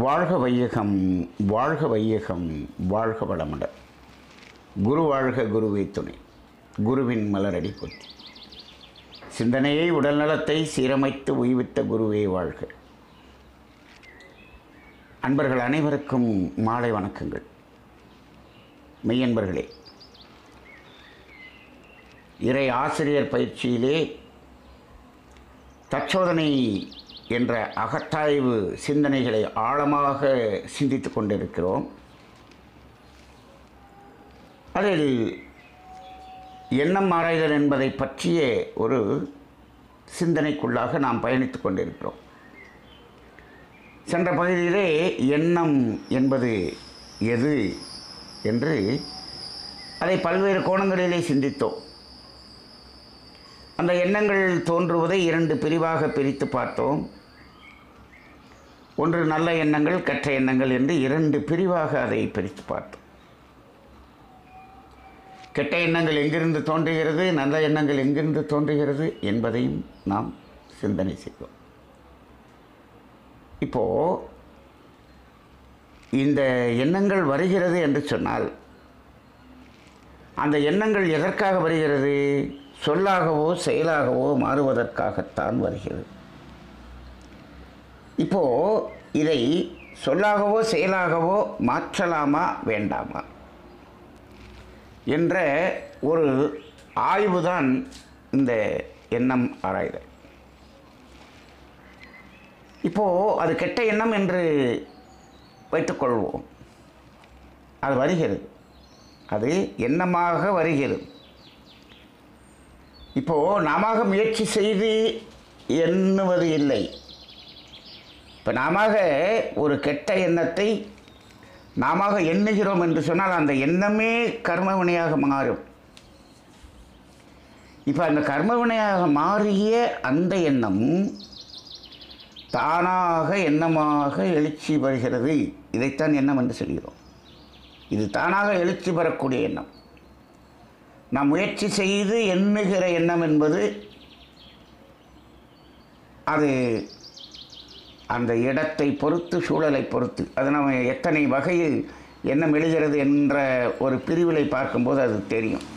வாழ்க வையகம் வாழ்க வையகம் வாழ்க வளமுட குரு வாழ்க குருவே துணை குருவின் மலரடி பொத்தி சிந்தனையை உடல்நலத்தை சீரமைத்து உய்வித்த குருவே வாழ்க அன்பர்கள் அனைவருக்கும் மாலை வணக்கங்கள் மெய்யன்பர்களே இறை ஆசிரியர் பயிற்சியிலே தற்சோதனை என்ற அகத்தாய்வு சிந்தனைகளை ஆழமாக சிந்தித்து கொண்டிருக்கிறோம் அதில் எண்ணம் ஆராய்தல் என்பதை பற்றிய ஒரு சிந்தனைக்குள்ளாக நாம் பயணித்து கொண்டிருக்கிறோம் சென்ற பகுதியிலே எண்ணம் என்பது எது என்று அதை பல்வேறு கோணங்களிலே சிந்தித்தோம் அந்த எண்ணங்கள் தோன்றுவதை இரண்டு பிரிவாக பிரித்து பார்த்தோம் ஒன்று நல்ல எண்ணங்கள் கெட்ட எண்ணங்கள் என்று இரண்டு பிரிவாக அதை பிரித்து பார்த்தோம் கெட்ட எண்ணங்கள் எங்கிருந்து தோன்றுகிறது நல்ல எண்ணங்கள் எங்கிருந்து தோன்றுகிறது என்பதையும் நாம் சிந்தனை செய்தோம் இப்போ இந்த எண்ணங்கள் வருகிறது என்று சொன்னால் அந்த எண்ணங்கள் எதற்காக வருகிறது சொல்லாகவோ செயலாகவோ மாறுவதற்காகத்தான் வருகிறது இப்போ இதை சொல்லாகவோ செயலாகவோ மாற்றலாமா வேண்டாமா என்ற ஒரு ஆய்வுதான் இந்த எண்ணம் ஆராய்தல் இப்போ அது கெட்ட எண்ணம் என்று வைத்துக்கொள்வோம் அது வருகிறது அது எண்ணமாக வருகிறது இப்போது நாம முயற்சி செய்து எண்ணுவது இல்லை இப்போ நாம ஒரு கெட்ட எண்ணத்தை நாம எண்ணுகிறோம் என்று சொன்னால் அந்த எண்ணமே கர்மவினையாக மாறும் இப்போ அந்த கர்மவினையாக மாறிய அந்த எண்ணம் தானாக எண்ணமாக எழுச்சி வருகிறது இதைத்தான் எண்ணம் என்று சொல்கிறோம் இது தானாக எழுச்சி பெறக்கூடிய எண்ணம் நாம் முயற்சி செய்து எண்ணுகிற எண்ணம் என்பது அது அந்த இடத்தை பொறுத்து சூழலை பொறுத்து அது நம்ம எத்தனை வகையில் எண்ணம் எழுகிறது என்ற ஒரு பிரிவிலை பார்க்கும்போது அது தெரியும்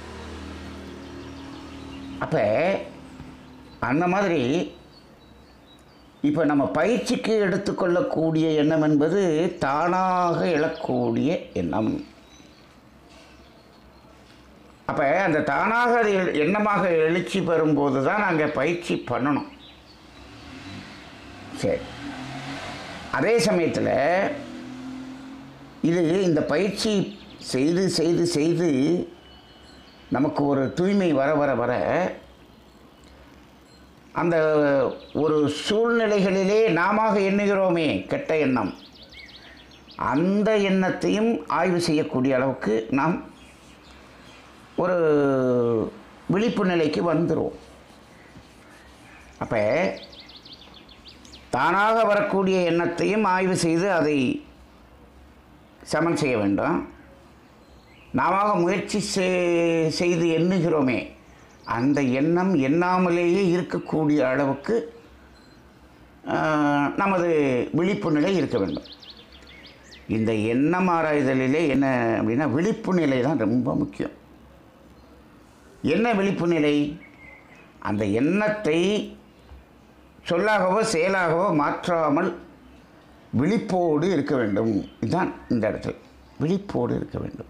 அப்போ அந்த மாதிரி இப்போ நம்ம பயிற்சிக்கு எடுத்துக்கொள்ளக்கூடிய எண்ணம் என்பது தானாக எழக்கூடிய எண்ணம் அப்போ அந்த தானாக அது எ- எண்ணமாக எழுச்சி பெறும்போது தான் நாங்கள் பயிற்சி பண்ணணும் சரி அதே சமயத்தில் இது இந்த பயிற்சி செய்து செய்து செய்து நமக்கு ஒரு தூய்மை வர வர வர அந்த ஒரு சூழ்நிலைகளிலே நாம எண்ணுகிறோமே கெட்ட எண்ணம் அந்த எண்ணத்தையும் ஆய்வு செய்யக்கூடிய அளவுக்கு நாம் ஒரு விழிப்பு நிலைக்கு வந்துடுவோம் அப்போ தானாக வரக்கூடிய எண்ணத்தையும் ஆய்வு செய்து அதை சமன் செய்ய வேண்டும் நாம முயற்சி செய்- செய்து எண்ணுகிறோமே அந்த எண்ணம் எண்ணாமலேயே இருக்கக்கூடிய அளவுக்கு ஆஹ், நமது விழிப்பு நிலை இருக்க வேண்டும் இந்த எண்ணம் ஆராய்தலிலே என்ன அப்படின்னா விழிப்பு நிலை தான் ரொம்ப முக்கியம் என்ன விழிப்பு நிலை அந்த எண்ணத்தை சொல்லாகவோ செயலாகவோ மாற்றாமல் விழிப்போடு இருக்க வேண்டும் இதுதான் இந்த இடத்துல விழிப்போடு இருக்க வேண்டும்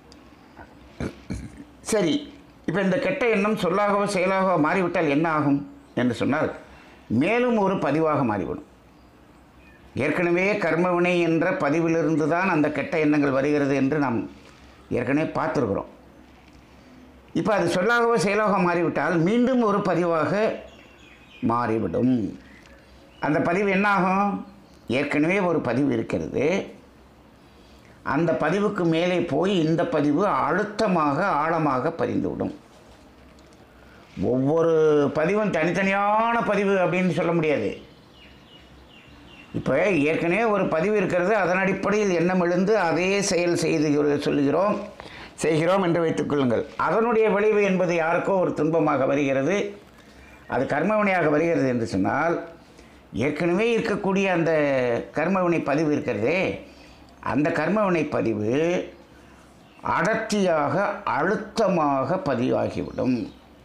சரி இப்போ இந்த கெட்ட எண்ணம் சொல்லாகவோ செயலாகவோ மாறிவிட்டால் என்ன ஆகும் என்று சொன்னால் மேலும் ஒரு பதிவாக மாறிவிடும் ஏற்கனவே கர்மவினை என்ற பதிவிலிருந்து தான் அந்த கெட்ட எண்ணங்கள் வருகிறது என்று நாம் ஏற்கனவே பார்த்துருக்குறோம் இப்போ அது சொல்லாகவோ செயலாக மாறிவிட்டால் மீண்டும் ஒரு பதிவாக மாறிவிடும் அந்த பதிவு என்னாகும் ஏற்கனவே ஒரு பதிவு இருக்கிறது அந்த பதிவுக்கு மேலே போய் இந்த பதிவு அழுத்தமாக ஆழமாக பதிந்துவிடும் ஒவ்வொரு பதிவும் தனித்தனியான பதிவு அப்படின்னு சொல்ல முடியாது இப்போ ஏற்கனவே ஒரு பதிவு இருக்கிறது அதன் அடிப்படையில் எண்ணம் எழுந்து அதே செயல் செய்து சொல்லுகிறோம் செய்கிறோம் என்று வைத்துக்கொள்ளுங்கள் அதனுடைய விளைவு என்பது யாருக்கோ ஒரு துன்பமாக வருகிறது அது கர்மவினையாக வருகிறது என்று சொன்னால் ஏற்கனவே இருக்கக்கூடிய அந்த கர்மவினை பதிவு இருக்கிறதே அந்த கர்மவினை பதிவு அடர்த்தியாக அழுத்தமாக பதிவாகிவிடும்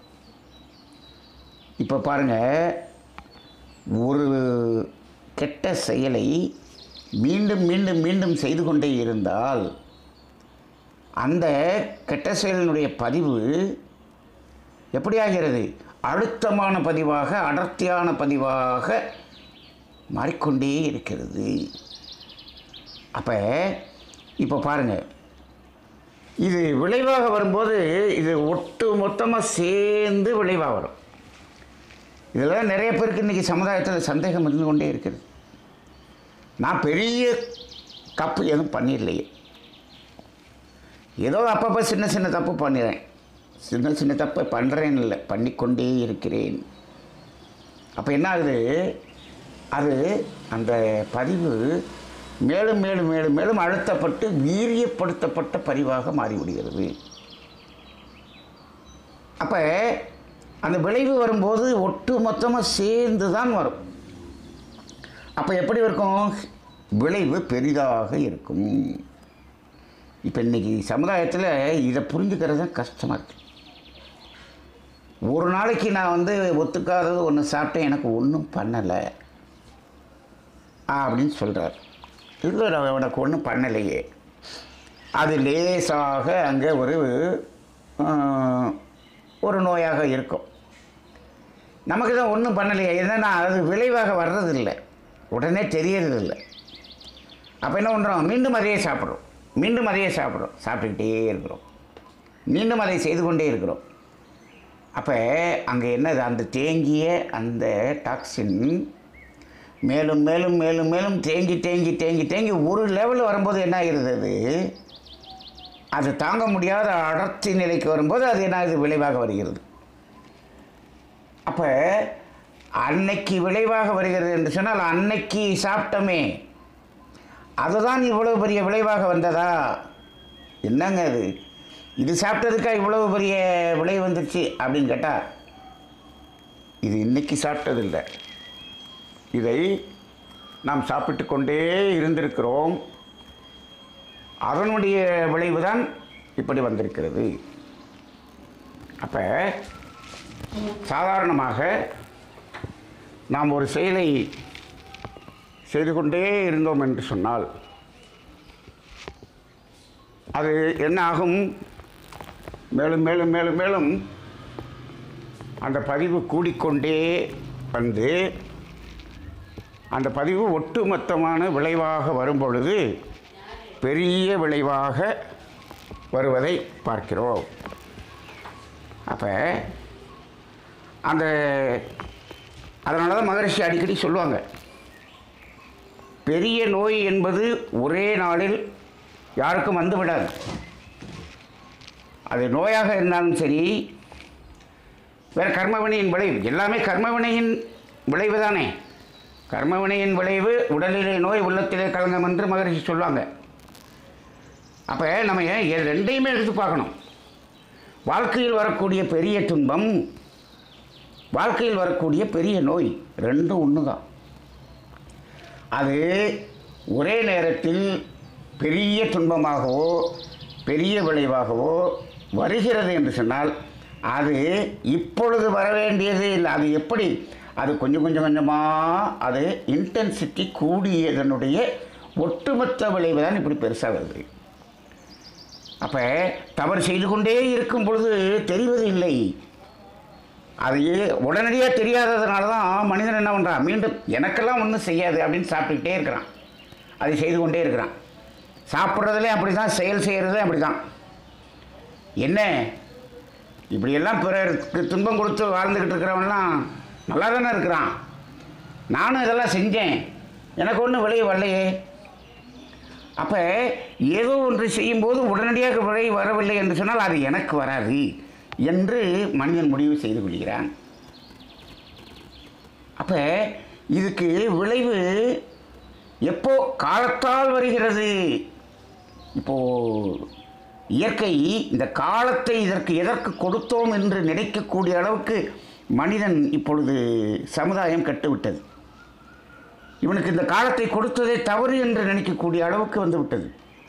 இப்போ பாருங்கள் ஒரு கெட்ட செயலை மீண்டும் மீண்டும் மீண்டும் செய்து கொண்டே இருந்தால் அந்த கெட்ட செயலினுடைய பதிவு எப்படி ஆகிறது அழுத்தமான பதிவாக அடர்த்தியான பதிவாக மாறிக்கொண்டே இருக்கிறது அப்போ இப்போ பாருங்கள் இது விளைவாக வரும்போது இது ஒட்டு மொத்தமாக சேர்ந்து விளைவாக வரும் இதில் நிறைய பேருக்கு இன்றைக்கி சமுதாயத்தில் சந்தேகம் இருந்து கொண்டே இருக்குது நான் பெரிய தப்பு எதுவும் பண்ணிடலையே ஏதோ அப்பப்போ சின்ன சின்ன தப்பு பண்ணிடுறேன் சின்ன சின்ன தப்பை பண்ணுறேன்னு இல்லை பண்ணிக்கொண்டே இருக்கிறேன் அப்போ என்ன ஆகுது அது அந்த பதிவு மேலும் மேலும் மேலும் மேலும் அழுத்தப்பட்டு வீரியப்படுத்தப்பட்ட பதிவாக மாறிவிடுகிறது அப்போ அந்த விளைவு வரும்போது ஒட்டு மொத்தமாக சேர்ந்து தான் வரும் அப்போ எப்படி இருக்கும் விளைவு பெரிதாக இருக்கும் இப்போ இன்றைக்கி சமுதாயத்தில் இதை புரிஞ்சுக்கிறது தான் கஷ்டமாக இருக்குது ஒரு நாளைக்கு நான் வந்து ஒத்துக்காதது ஒன்று சாப்பிட்டேன் எனக்கு ஒன்றும் பண்ணலை அப்படின்னு சொல்கிறார் இல்லை நான் உனக்கு ஒன்றும் பண்ணலையே அது லேசாக அங்கே ஒரு ஆஹ், ஒரு நோயாக இருக்கும் நமக்கு தான் ஒன்றும் பண்ணலையே என்னன்னா அது விளைவாக வர்றதில்லை உடனே தெரியறதில்லை அப்போ என்ன பண்ணுறோம் மீண்டும் அதையே சாப்பிட்றோம் மீண்டும் அதையே சாப்பிட்றோம் சாப்பிட்டுக்கிட்டே இருக்கிறோம் மீண்டும் அதை செய்து கொண்டே இருக்கிறோம் அப்போ அங்கே என்னது அந்த தேங்கிய அந்த டாக்ஸின் மேலும் மேலும் மேலும் மேலும் தேங்கி தேங்கி தேங்கி தேங்கி ஒரு லெவலில் வரும்போது என்ன ஆகிறது அது அது தாங்க முடியாத அடர்த்தி நிலைக்கு வரும்போது அது என்ன ஆகுது விளைவாக வருகிறது அப்போ அன்னைக்கு விளைவாக வருகிறது என்று சொன்னால் அன்னைக்கு சாப்பிட்டோமே அதுதான் இவ்வளவு பெரிய விளைவாக வந்ததா என்னங்க அது இது சாப்பிட்டதுக்கா இவ்வளவு பெரிய விளை வந்துருச்சு அப்படின்னு கேட்டால் இது இன்னைக்கு சாப்பிட்டதில்லை இதை நாம் சாப்பிட்டு கொண்டே இருந்திருக்கிறோம் அதனுடைய விளைவு தான் இப்படி வந்திருக்கிறது அப்போ சாதாரணமாக நாம் ஒரு செயலை செய்து கொண்டே இருந்தோம் என்று சொன்னால் அது என்ன ஆகும் மேலும் மேலும் மேலும் மேலும் அந்த பதிவு கூடிக்கொண்டே வந்து அந்த பதிவு ஒட்டுமொத்தமான விளைவாக வரும் பொழுது பெரிய விளைவாக வருவதை பார்க்கிறோம் அப்போ அந்த அதனால தான் மகரிஷி அடிக்கடி சொல்லுவாங்க பெரிய நோய் என்பது ஒரே நாளில் யாருக்கும் வந்து விடாது அது நோயாக இருந்தாலும் சரி வேறு கர்மவினையின் விளைவு எல்லாமே கர்மவினையின் விளைவு தானே கர்மவினையின் விளைவு உடலிலே நோய் உள்ளத்திலே கலங்கம் என்று மகரிஷி சொல்லுவாங்க அப்போ நம்ம ஏன் இது ரெண்டையுமே எடுத்து பார்க்கணும் வாழ்க்கையில் வரக்கூடிய பெரிய துன்பம் வாழ்க்கையில் வரக்கூடிய பெரிய நோய் ரெண்டும் ஒன்று தான் அது ஒரே நேரத்தில் பெரிய துன்பமாகவோ பெரிய விளைவாகவோ வருகிறது என்று சொன்னால் அது இப்பொழுது வர வேண்டியது இல்லை அது எப்படி அது கொஞ்சம் கொஞ்சம் கொஞ்சமாக அது இன்டென்சிட்டி கூடியதனுடைய ஒட்டுமொத்த விளைவு தான் இப்படி பெருசாக வருது அப்போ தவறு செய்து கொண்டே இருக்கும் பொழுது தெரிவது இல்லை அது உடனடியாக தெரியாததுனால தான் மனிதன் என்ன பண்ணுறான் மீண்டும் எனக்கெல்லாம் ஒன்றும் செய்யாது அப்படின்னு சாப்பிட்டுக்கிட்டே இருக்கிறான் அதை செய்து கொண்டே இருக்கிறான் சாப்பிட்றதுலேயும் அப்படி தான் செயல் செய்கிறதும் அப்படி தான் என்ன இப்படியெல்லாம் பிறருக்கு துன்பம் கொடுத்து வாழ்ந்துக்கிட்டு இருக்கிறவன்லாம் நல்லா தானே இருக்கிறான் நானும் இதெல்லாம் செஞ்சேன் எனக்கு ஒன்றும் விளைவு வரலையே அப்போ ஏதோ ஒன்று செய்யும்போது உடனடியாக விளை வரவில்லை என்று சொன்னால் அது எனக்கு வராது என்று மனிதன் முடிவு செய்து கொள்கிறான் அப்போ இதுக்கு விளைவு எப்போ காலத்தால் வருகிறது இப்போ இயற்கை இந்த காலத்தை இதற்கு எதற்கு கொடுத்தோம் என்று நினைக்கக்கூடிய அளவுக்கு மனிதன் இப்பொழுது சமுதாயம் கட்டுவிட்டது இவனுக்கு இந்த காலத்தை கொடுத்ததே தவறு என்று நினைக்கக்கூடிய அளவுக்கு வந்து விட்டது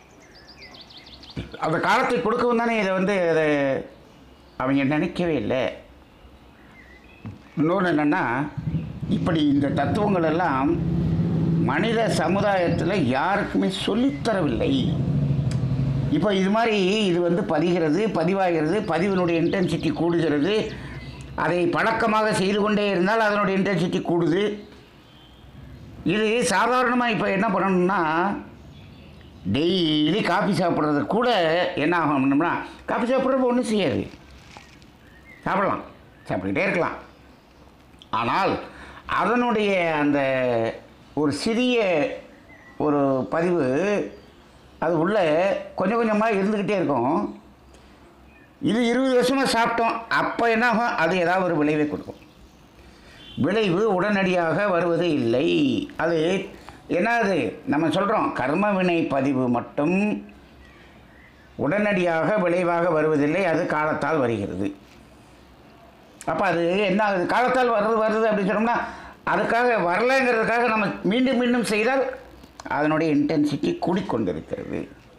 அந்த காலத்தை கொடுக்கவும் தானே இதை வந்து அதை அவங்க நினைக்கவே இல்லை இன்னொன்று என்னென்னா இப்படி இந்த தத்துவங்கள் எல்லாம் மனித சமுதாயத்தில் யாருக்குமே சொல்லித்தரவில்லை இப்போ இது மாதிரி இது வந்து பதிகிறது பதிவாகிறது பதிவினுடைய இன்டென்சிட்டி கூடுகிறது அதை பழக்கமாக செய்து கொண்டே இருந்தால் அதனுடைய இன்டென்சிட்டி கூடுது இது சாதாரணமாக இப்போ என்ன பண்ணணும்னா டெய்லி காஃபி சாப்பிட்றது கூட என்ன ஆகணும்னா காஃபி சாப்பிட்றது ஒன்றும் செய்யாது சாப்பிடலாம் சாப்பிட்டுக்கிட்டே இருக்கலாம் ஆனால் அதனுடைய அந்த ஒரு சிறிய ஒரு பதிவு அது உள்ள கொஞ்சம் கொஞ்சமாக இருந்துக்கிட்டே இருக்கும் இது இருபது வருஷமாக சாப்பிட்டோம் அப்போ என்ன ஆகும் அது ஏதாவது ஒரு விளைவை கொடுக்கும் விளைவு உடனடியாக வருவது இல்லை அது என்னது நம்ம சொல்கிறோம் கர்ம வினை பதிவு மட்டும் உடனடியாக விளைவாக வருவதில்லை அது காலத்தால் வருகிறது அப்போ அது என்ன ஆகுது காலத்தால் வருது வருது அப்படின்னு சொன்னோம்னா அதுக்காக வரலைங்கிறதுக்காக நம்ம மீண்டும் மீண்டும் செய்தால் அதனுடைய இன்டென்சிட்டி கூடிக்கொண்டிருக்கிறது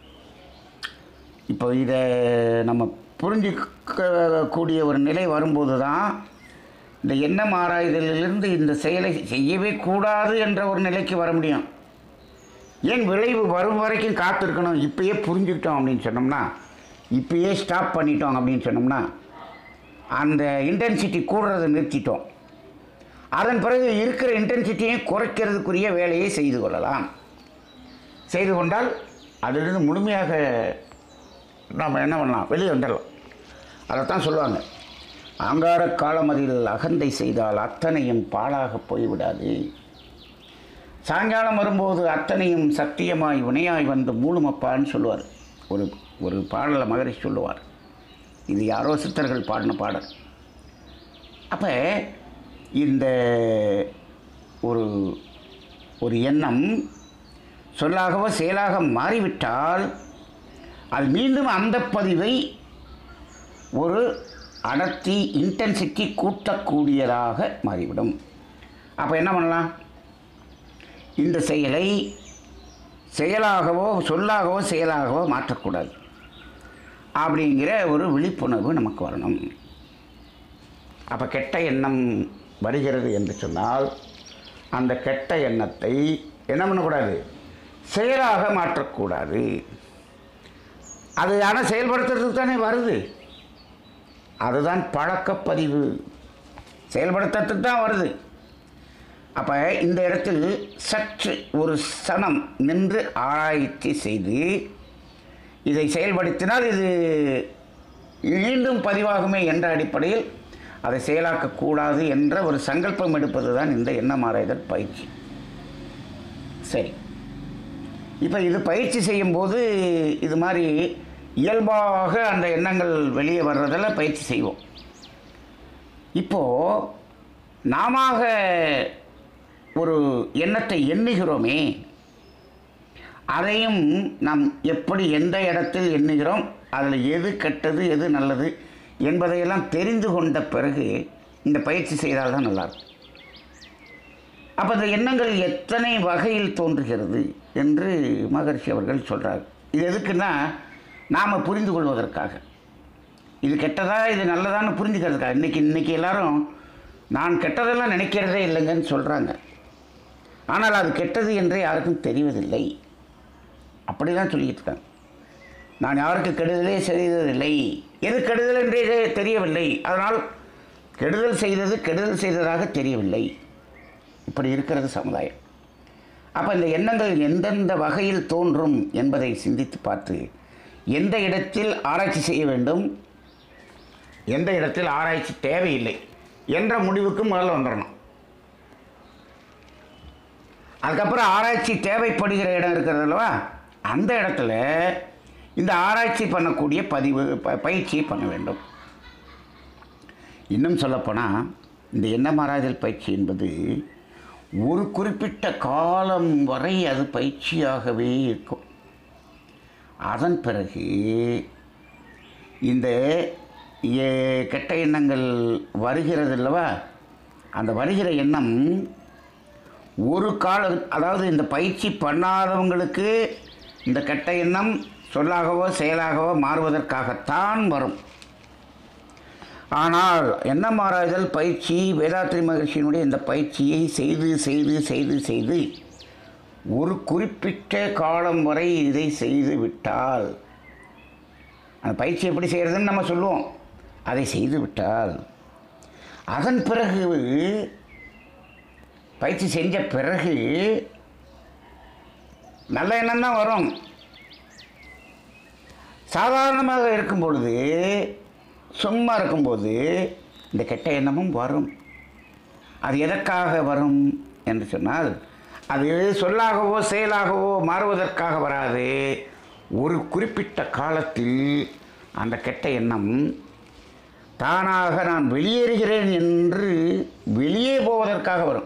இப்போ இதை நம்ம புரிஞ்சிக்கக்கூடிய ஒரு நிலை வரும்போது தான் இந்த எண்ணம் ஆராய்தலிலிருந்து இந்த செயலை செய்யவே கூடாது என்ற ஒரு நிலைக்கு வர முடியும் ஏன் விளைவு வரும் வரைக்கும் காத்திருக்கணும் இப்பயே புரிஞ்சுக்கிட்டோம் அப்படின்னு சொன்னோம்னா இப்பயே ஸ்டாப் பண்ணிட்டோம் அப்படின்னு சொன்னோம்னா அந்த இன்டென்சிட்டி கூடுறதை நிறுத்திட்டோம் அதன் பிறகு இருக்கிற இன்டென்சிட்டியை குறைக்கிறதுக்குரிய வேலையை செய்து கொள்ளலாம் செய்து கொண்டால் அதிலிருந்து முழுமையாக நாம் என்ன பண்ணலாம் வெளியே வந்துடலாம் அதைத்தான் சொல்லுவாங்க ஆங்கார காலமதில் அகந்தை செய்தால் அத்தனையும் பாழாக போய்விடாது சாயங்காலம் வரும்போது அத்தனையும் சத்தியமாய் வினையாய் வந்து மூணுமப்பான்னு சொல்லுவார் ஒரு ஒரு பாடலை மகரிஷி சொல்லுவார் இது யாரோ சித்தர்கள் பாடின பாடல் அப்போ இந்த ஒரு ஒரு எண்ணம் சொல்லாகவோ செயலாக மாறிவிட்டால் அது மீண்டும் அந்த பதிவை ஒரு அடர்த்தி இன்டென்சிட்டி கூட்டக்கூடியதாக மாறிவிடும் அப்போ என்ன பண்ணலாம் இந்த செயலை செயலாகவோ சொல்லாகவோ செயலாகவோ மாற்றக்கூடாது அப்படிங்கிற ஒரு விழிப்புணர்வு நமக்கு வரணும் அப்போ கெட்ட எண்ணம் வருகிறது என்று சொன்னால் அந்த கெட்ட எண்ணத்தை என்ன பண்ணக்கூடாது செயலாக மாற்றக்கூடாது அது ஆனால் செயல்படுத்துறதுக்கு தானே வருது அதுதான் பழக்கப்பதிவு செயல்படுத்துறதுக்கு தான் வருது அப்போ இந்த இடத்தில் சற்று ஒரு சனம் நின்று ஆராய்ச்சி செய்து இதை செயல்படுத்தினால் இது மீண்டும் பதிவாகுமே என்ற அடிப்படையில் அதை செயலாக்கக்கூடாது என்ற ஒரு சங்கல்பம் எடுப்பது தான் இந்த எண்ணம் ஆராய்தல் பயிற்சி சரி இப்போ இது பயிற்சி செய்யும்போது இது மாதிரி இயல்பாக அந்த எண்ணங்கள் வெளியே வர்றதில் பயிற்சி செய்வோம் இப்போது நாம ஒரு எண்ணத்தை எண்ணுகிறோமே அதையும் நாம் எப்படி எந்த இடத்தில் எண்ணுகிறோம் அதில் எது கெட்டது எது நல்லது என்பதையெல்லாம் தெரிந்து கொண்ட பிறகு இந்த பயிற்சி செய்தால் தான் நல்லாயிருக்கும் அப்போ இந்த எண்ணங்கள் எத்தனை வகையில் தோன்றுகிறது என்று மகர்ஷி அவர்கள் சொல்கிறார் இது எதுக்குன்னா நாம் புரிந்து கொள்வதற்காக இது கெட்டதா இது நல்லதான்னு புரிஞ்சுக்கிறதுக்காக இன்றைக்கி இன்றைக்கி எல்லாரும் நான் கெட்டதெல்லாம் நினைக்கிறதே இல்லைங்கன்னு சொல்கிறாங்க ஆனால் அது கெட்டது என்று யாருக்கும் தெரிவதில்லை அப்படி தான் சொல்லிக்கிட்டு இருக்காங்க நான் யாருக்கு கெடுதலே செய்ததில்லை எது கெடுதல் என்றே தெரியவில்லை அதனால் கெடுதல் செய்தது கெடுதல் செய்ததாக தெரியவில்லை இப்படி இருக்கிறது சமுதாயம் அப்போ இந்த எண்ணங்கள் எந்தெந்த வகையில் தோன்றும் என்பதை சிந்தித்து பார்த்து எந்த இடத்தில் ஆராய்ச்சி செய்ய வேண்டும் எந்த இடத்தில் ஆராய்ச்சி தேவையில்லை என்ற முடிவுக்கு முதல்ல வந்துடணும் அதுக்கப்புறம் ஆராய்ச்சி தேவைப்படுகிற இடம் இருக்கிறது அல்லவா அந்த இடத்துல இந்த ஆராய்ச்சி பண்ணக்கூடிய பதிவு ப பயிற்சியை பண்ண வேண்டும் இன்னும் சொல்லப்போனால் இந்த எண்ணம் ஆராய்தல் பயிற்சி என்பது ஒரு குறிப்பிட்ட காலம் வரை அது பயிற்சியாகவே இருக்கும் அதன் பிறகு இந்த எ- கெட்ட எண்ணங்கள் வருகிறது அல்லவா அந்த வருகிற எண்ணம் ஒரு கால அதாவது இந்த பயிற்சி பண்ணாதவங்களுக்கு இந்த கெட்ட எண்ணம் சொல்லாகவோ செயலாகவோ மாறுவதற்காகத்தான் வரும் ஆனால் எண்ணம் ஆராய்தல் பயிற்சி வேதாத்திரி மகிழ்ச்சியினுடைய இந்த பயிற்சியை செய்து செய்து செய்து செய்து ஒரு குறிப்பிட்ட காலம் வரை இதை செய்து விட்டால் அந்த பயிற்சி எப்படி செய்கிறதுன்னு நம்ம சொல்லுவோம் அதை செய்து விட்டால் அதன் பிறகு பயிற்சி செஞ்ச பிறகு நல்ல எண்ணம் தான் வரும் சாதாரணமாக இருக்கும் பொழுது சும்மா இருக்கும்போது இந்த கெட்ட எண்ணமும் வரும் அது எதற்காக வரும் என்று சொன்னால் அது சொல்லாகவோ செயலாகவோ மாறுவதற்காக வராது ஒரு குறிப்பிட்ட காலத்தில் அந்த கெட்ட எண்ணம் தானாக நான் வெளியேறுகிறேன் என்று வெளியே போவதற்காக வரும்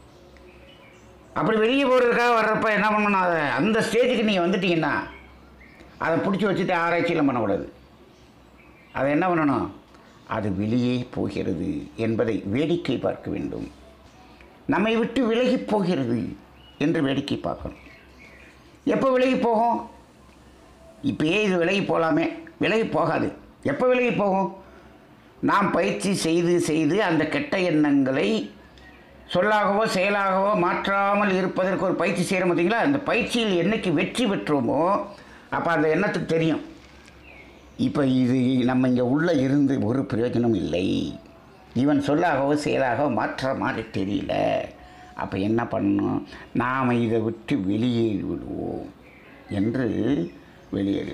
அப்படி வெளியே போகிறதுக்காக வர்றப்ப என்ன பண்ணணும் அதை அந்த ஸ்டேஜுக்கு நீங்கள் வந்துட்டீங்கன்னா அதை பிடிச்சி வச்சுட்டு ஆராய்ச்சியெல்லாம் பண்ணக்கூடாது அதை என்ன பண்ணணும் அது வெளியே போகிறது என்பதை வேடிக்கை பார்க்க வேண்டும் நம்மை விட்டு விலகி போகிறது என்று வேடிக்கை பார்க்கணும் எப்போ விலகி போகும் இப்பயே இது விலகி போகலாமே விலகி போகாது எப்போ விலகி போகும் நாம் பயிற்சி செய்து செய்து அந்த கெட்ட எண்ணங்களை சொல்லாகவோ செயலாகவோ மாற்றாமல் இருப்பதற்கு ஒரு பயிற்சி செய்கிறோம் பார்த்தீங்களா அந்த பயிற்சியில் என்னைக்கு வெற்றி பெற்றோமோ அப்போ அந்த எண்ணத்துக்கு தெரியும் இப்போ இது நம்ம இங்கே உள்ளே இருந்து ஒரு பிரயோஜனம் இல்லை இவன் சொல்லாகவோ செயலாகவோ மாற்ற மாதிரி தெரியல அப்போ என்ன பண்ணணும் நாம் இதை விட்டு வெளியேறி விடுவோம் என்று வெளியேறு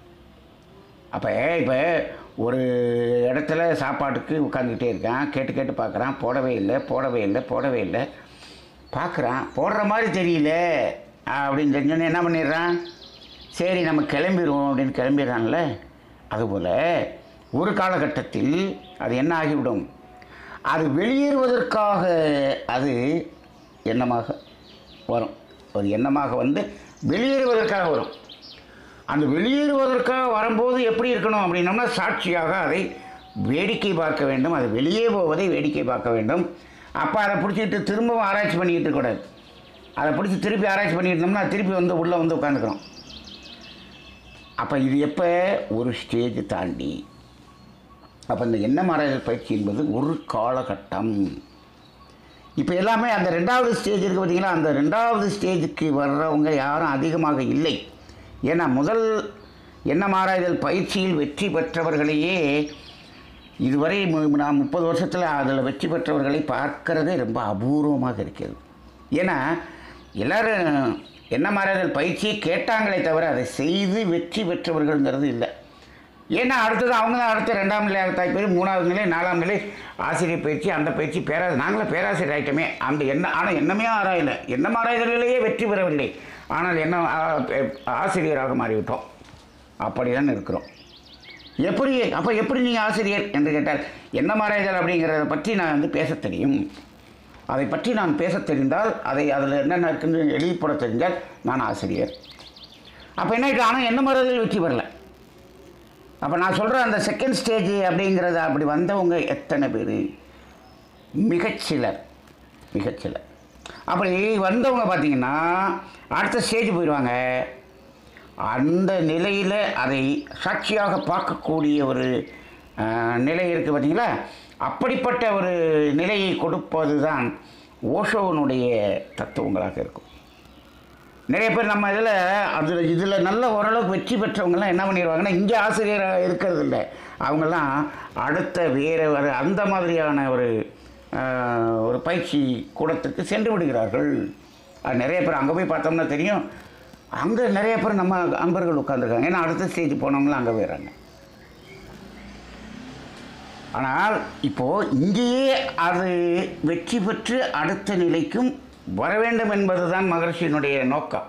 அப்போ இப்போ ஒரு இடத்துல சாப்பாட்டுக்கு உட்காந்துக்கிட்டே இருக்கான் கேட்டு கேட்டு பார்க்குறான் போடவே இல்லை போடவே இல்லை போடவே இல்லை பார்க்குறான் போடுற மாதிரி தெரியல அப்படின்னு தெரிஞ்சோன்னே என்ன பண்ணிடுறான் சரி நம்ம கிளம்பிடுவோம் அப்படின்னு கிளம்பிடுறான்ல அதுபோல் ஒரு காலகட்டத்தில் அது என்ன ஆகிவிடும் அது வெளியேறுவதற்காக அது எண்ணமாக வரும் ஒரு எண்ணமாக வந்து வெளியேறுவதற்காக வரும் அந்த வெளியேறுவதற்காக வரும்போது எப்படி இருக்கணும் அப்படின்னோம்னா சாட்சியாக அதை வேடிக்கை பார்க்க வேண்டும் அது வெளியே போவதை வேடிக்கை பார்க்க வேண்டும் அப்போ அதை பிடிச்சிட்டு திரும்பவும் ஆராய்ச்சி பண்ணிக்கிட்டு இருக்கக்கூடாது அதை பிடிச்சி திருப்பி ஆராய்ச்சி பண்ணிட்டு இருந்தோம்னா திருப்பி வந்து உள்ளே வந்து உட்காந்துக்கிறோம் அப்போ இது எப்போ ஒரு ஸ்டேஜ் தாண்டி அப்போ இந்த எண்ணம் ஆராய்தல் பயிற்சி என்பது ஒரு காலகட்டம் இப்போ எல்லாமே அந்த ரெண்டாவது ஸ்டேஜ் இருக்குது பார்த்தீங்களா அந்த ரெண்டாவது ஸ்டேஜுக்கு வர்றவங்க யாரும் அதிகமாக இல்லை ஏன்னா முதல் எண்ணம் ஆராய்தல் பயிற்சியில் வெற்றி பெற்றவர்களையே இதுவரை மு- நான் முப்பது வருஷத்தில் அதில் வெற்றி பெற்றவர்களை பார்க்கறதே ரொம்ப அபூர்வமாக இருக்கிறது ஏன்னா எல்லாரும் என்ன மாறாதல் பயிற்சியை கேட்டாங்களே தவிர அதை செய்து வெற்றி பெற்றவர்கள்ங்கிறது இல்லை ஏன்னா அடுத்தது அவங்க தான் அடுத்த ரெண்டாம் நிலை தாய் பேர் மூணாவது நிலை நாலாம் நிலை ஆசிரியர் பயிற்சி அந்த பயிற்சி பேரா நாங்களும் பேராசிரியர் ஆயிட்டோமே அந்த என்ன ஆனால் என்னமே ஆராயலை என்ன ஆராய்தலிலேயே வெற்றி பெறவில்லை ஆனால் என்ன ஆ- எ- ஆசிரியராக மாறிவிட்டோம் அப்படி தான் இருக்கிறோம் எப்படி அப்போ எப்படி நீங்கள் ஆசிரியர் என்று கேட்டால் என்ன ஆராய்தல் அப்படிங்கிறத பற்றி நான் வந்து பேசத் தெரியும் அதை பற்றி நான் பேசத் தெரிந்தால் அதை அதில் என்னென்ன இருக்குன்னு எழுதி போட தெரிஞ்சால் நான் ஆசிரியர் அப்போ என்ன ஆயிட்டு ஆனால் என்ன மரத்தில் வெற்றி பெறல அப்போ நான் சொல்கிற அந்த செகண்ட் ஸ்டேஜ் அப்படிங்கிறது அப்படி வந்தவங்க எத்தனை பேர் மிகச்சிலர் மிகச்சிலர் அப்படி வந்தவங்க பார்த்தீங்கன்னா அடுத்த ஸ்டேஜ் போயிடுவாங்க அந்த நிலையில் அதை சாட்சியாக பார்க்கக்கூடிய ஒரு அஹ், நிலை இருக்குது பார்த்தீங்களா அப்படிப்பட்ட ஒரு நிலையை கொடுப்பது தான் ஓஷோவனுடைய தத்துவங்களாக இருக்கும் நிறைய பேர் நம்ம இதில் அதில் இதில் நல்ல ஓரளவுக்கு வெற்றி பெற்றவங்கலாம் என்ன பண்ணிடுவாங்கன்னா இங்கே ஆசிரியராக இருக்கிறது இல்லை அவங்கெல்லாம் அடுத்த வேறு ஒரு அந்த மாதிரியான ஒரு ஆஹ், ஒரு பயிற்சி கூடத்துக்கு சென்று விடுகிறார்கள் அது நிறைய பேர் அங்கே போய் பார்த்தோம்னா தெரியும் அங்கே நிறைய பேர் நம்ம அன்பர்கள் உட்காந்துருக்காங்க ஏன்னா அடுத்த ஸ்டேஜ் போனவங்களும் அங்கே போயிடுறாங்க ஆனால் இப்போது இங்கேயே அது வெற்றி பெற்று அடுத்த நிலைக்கும் வர வேண்டும் என்பதுதான் மகர்ஷியினுடைய நோக்கம்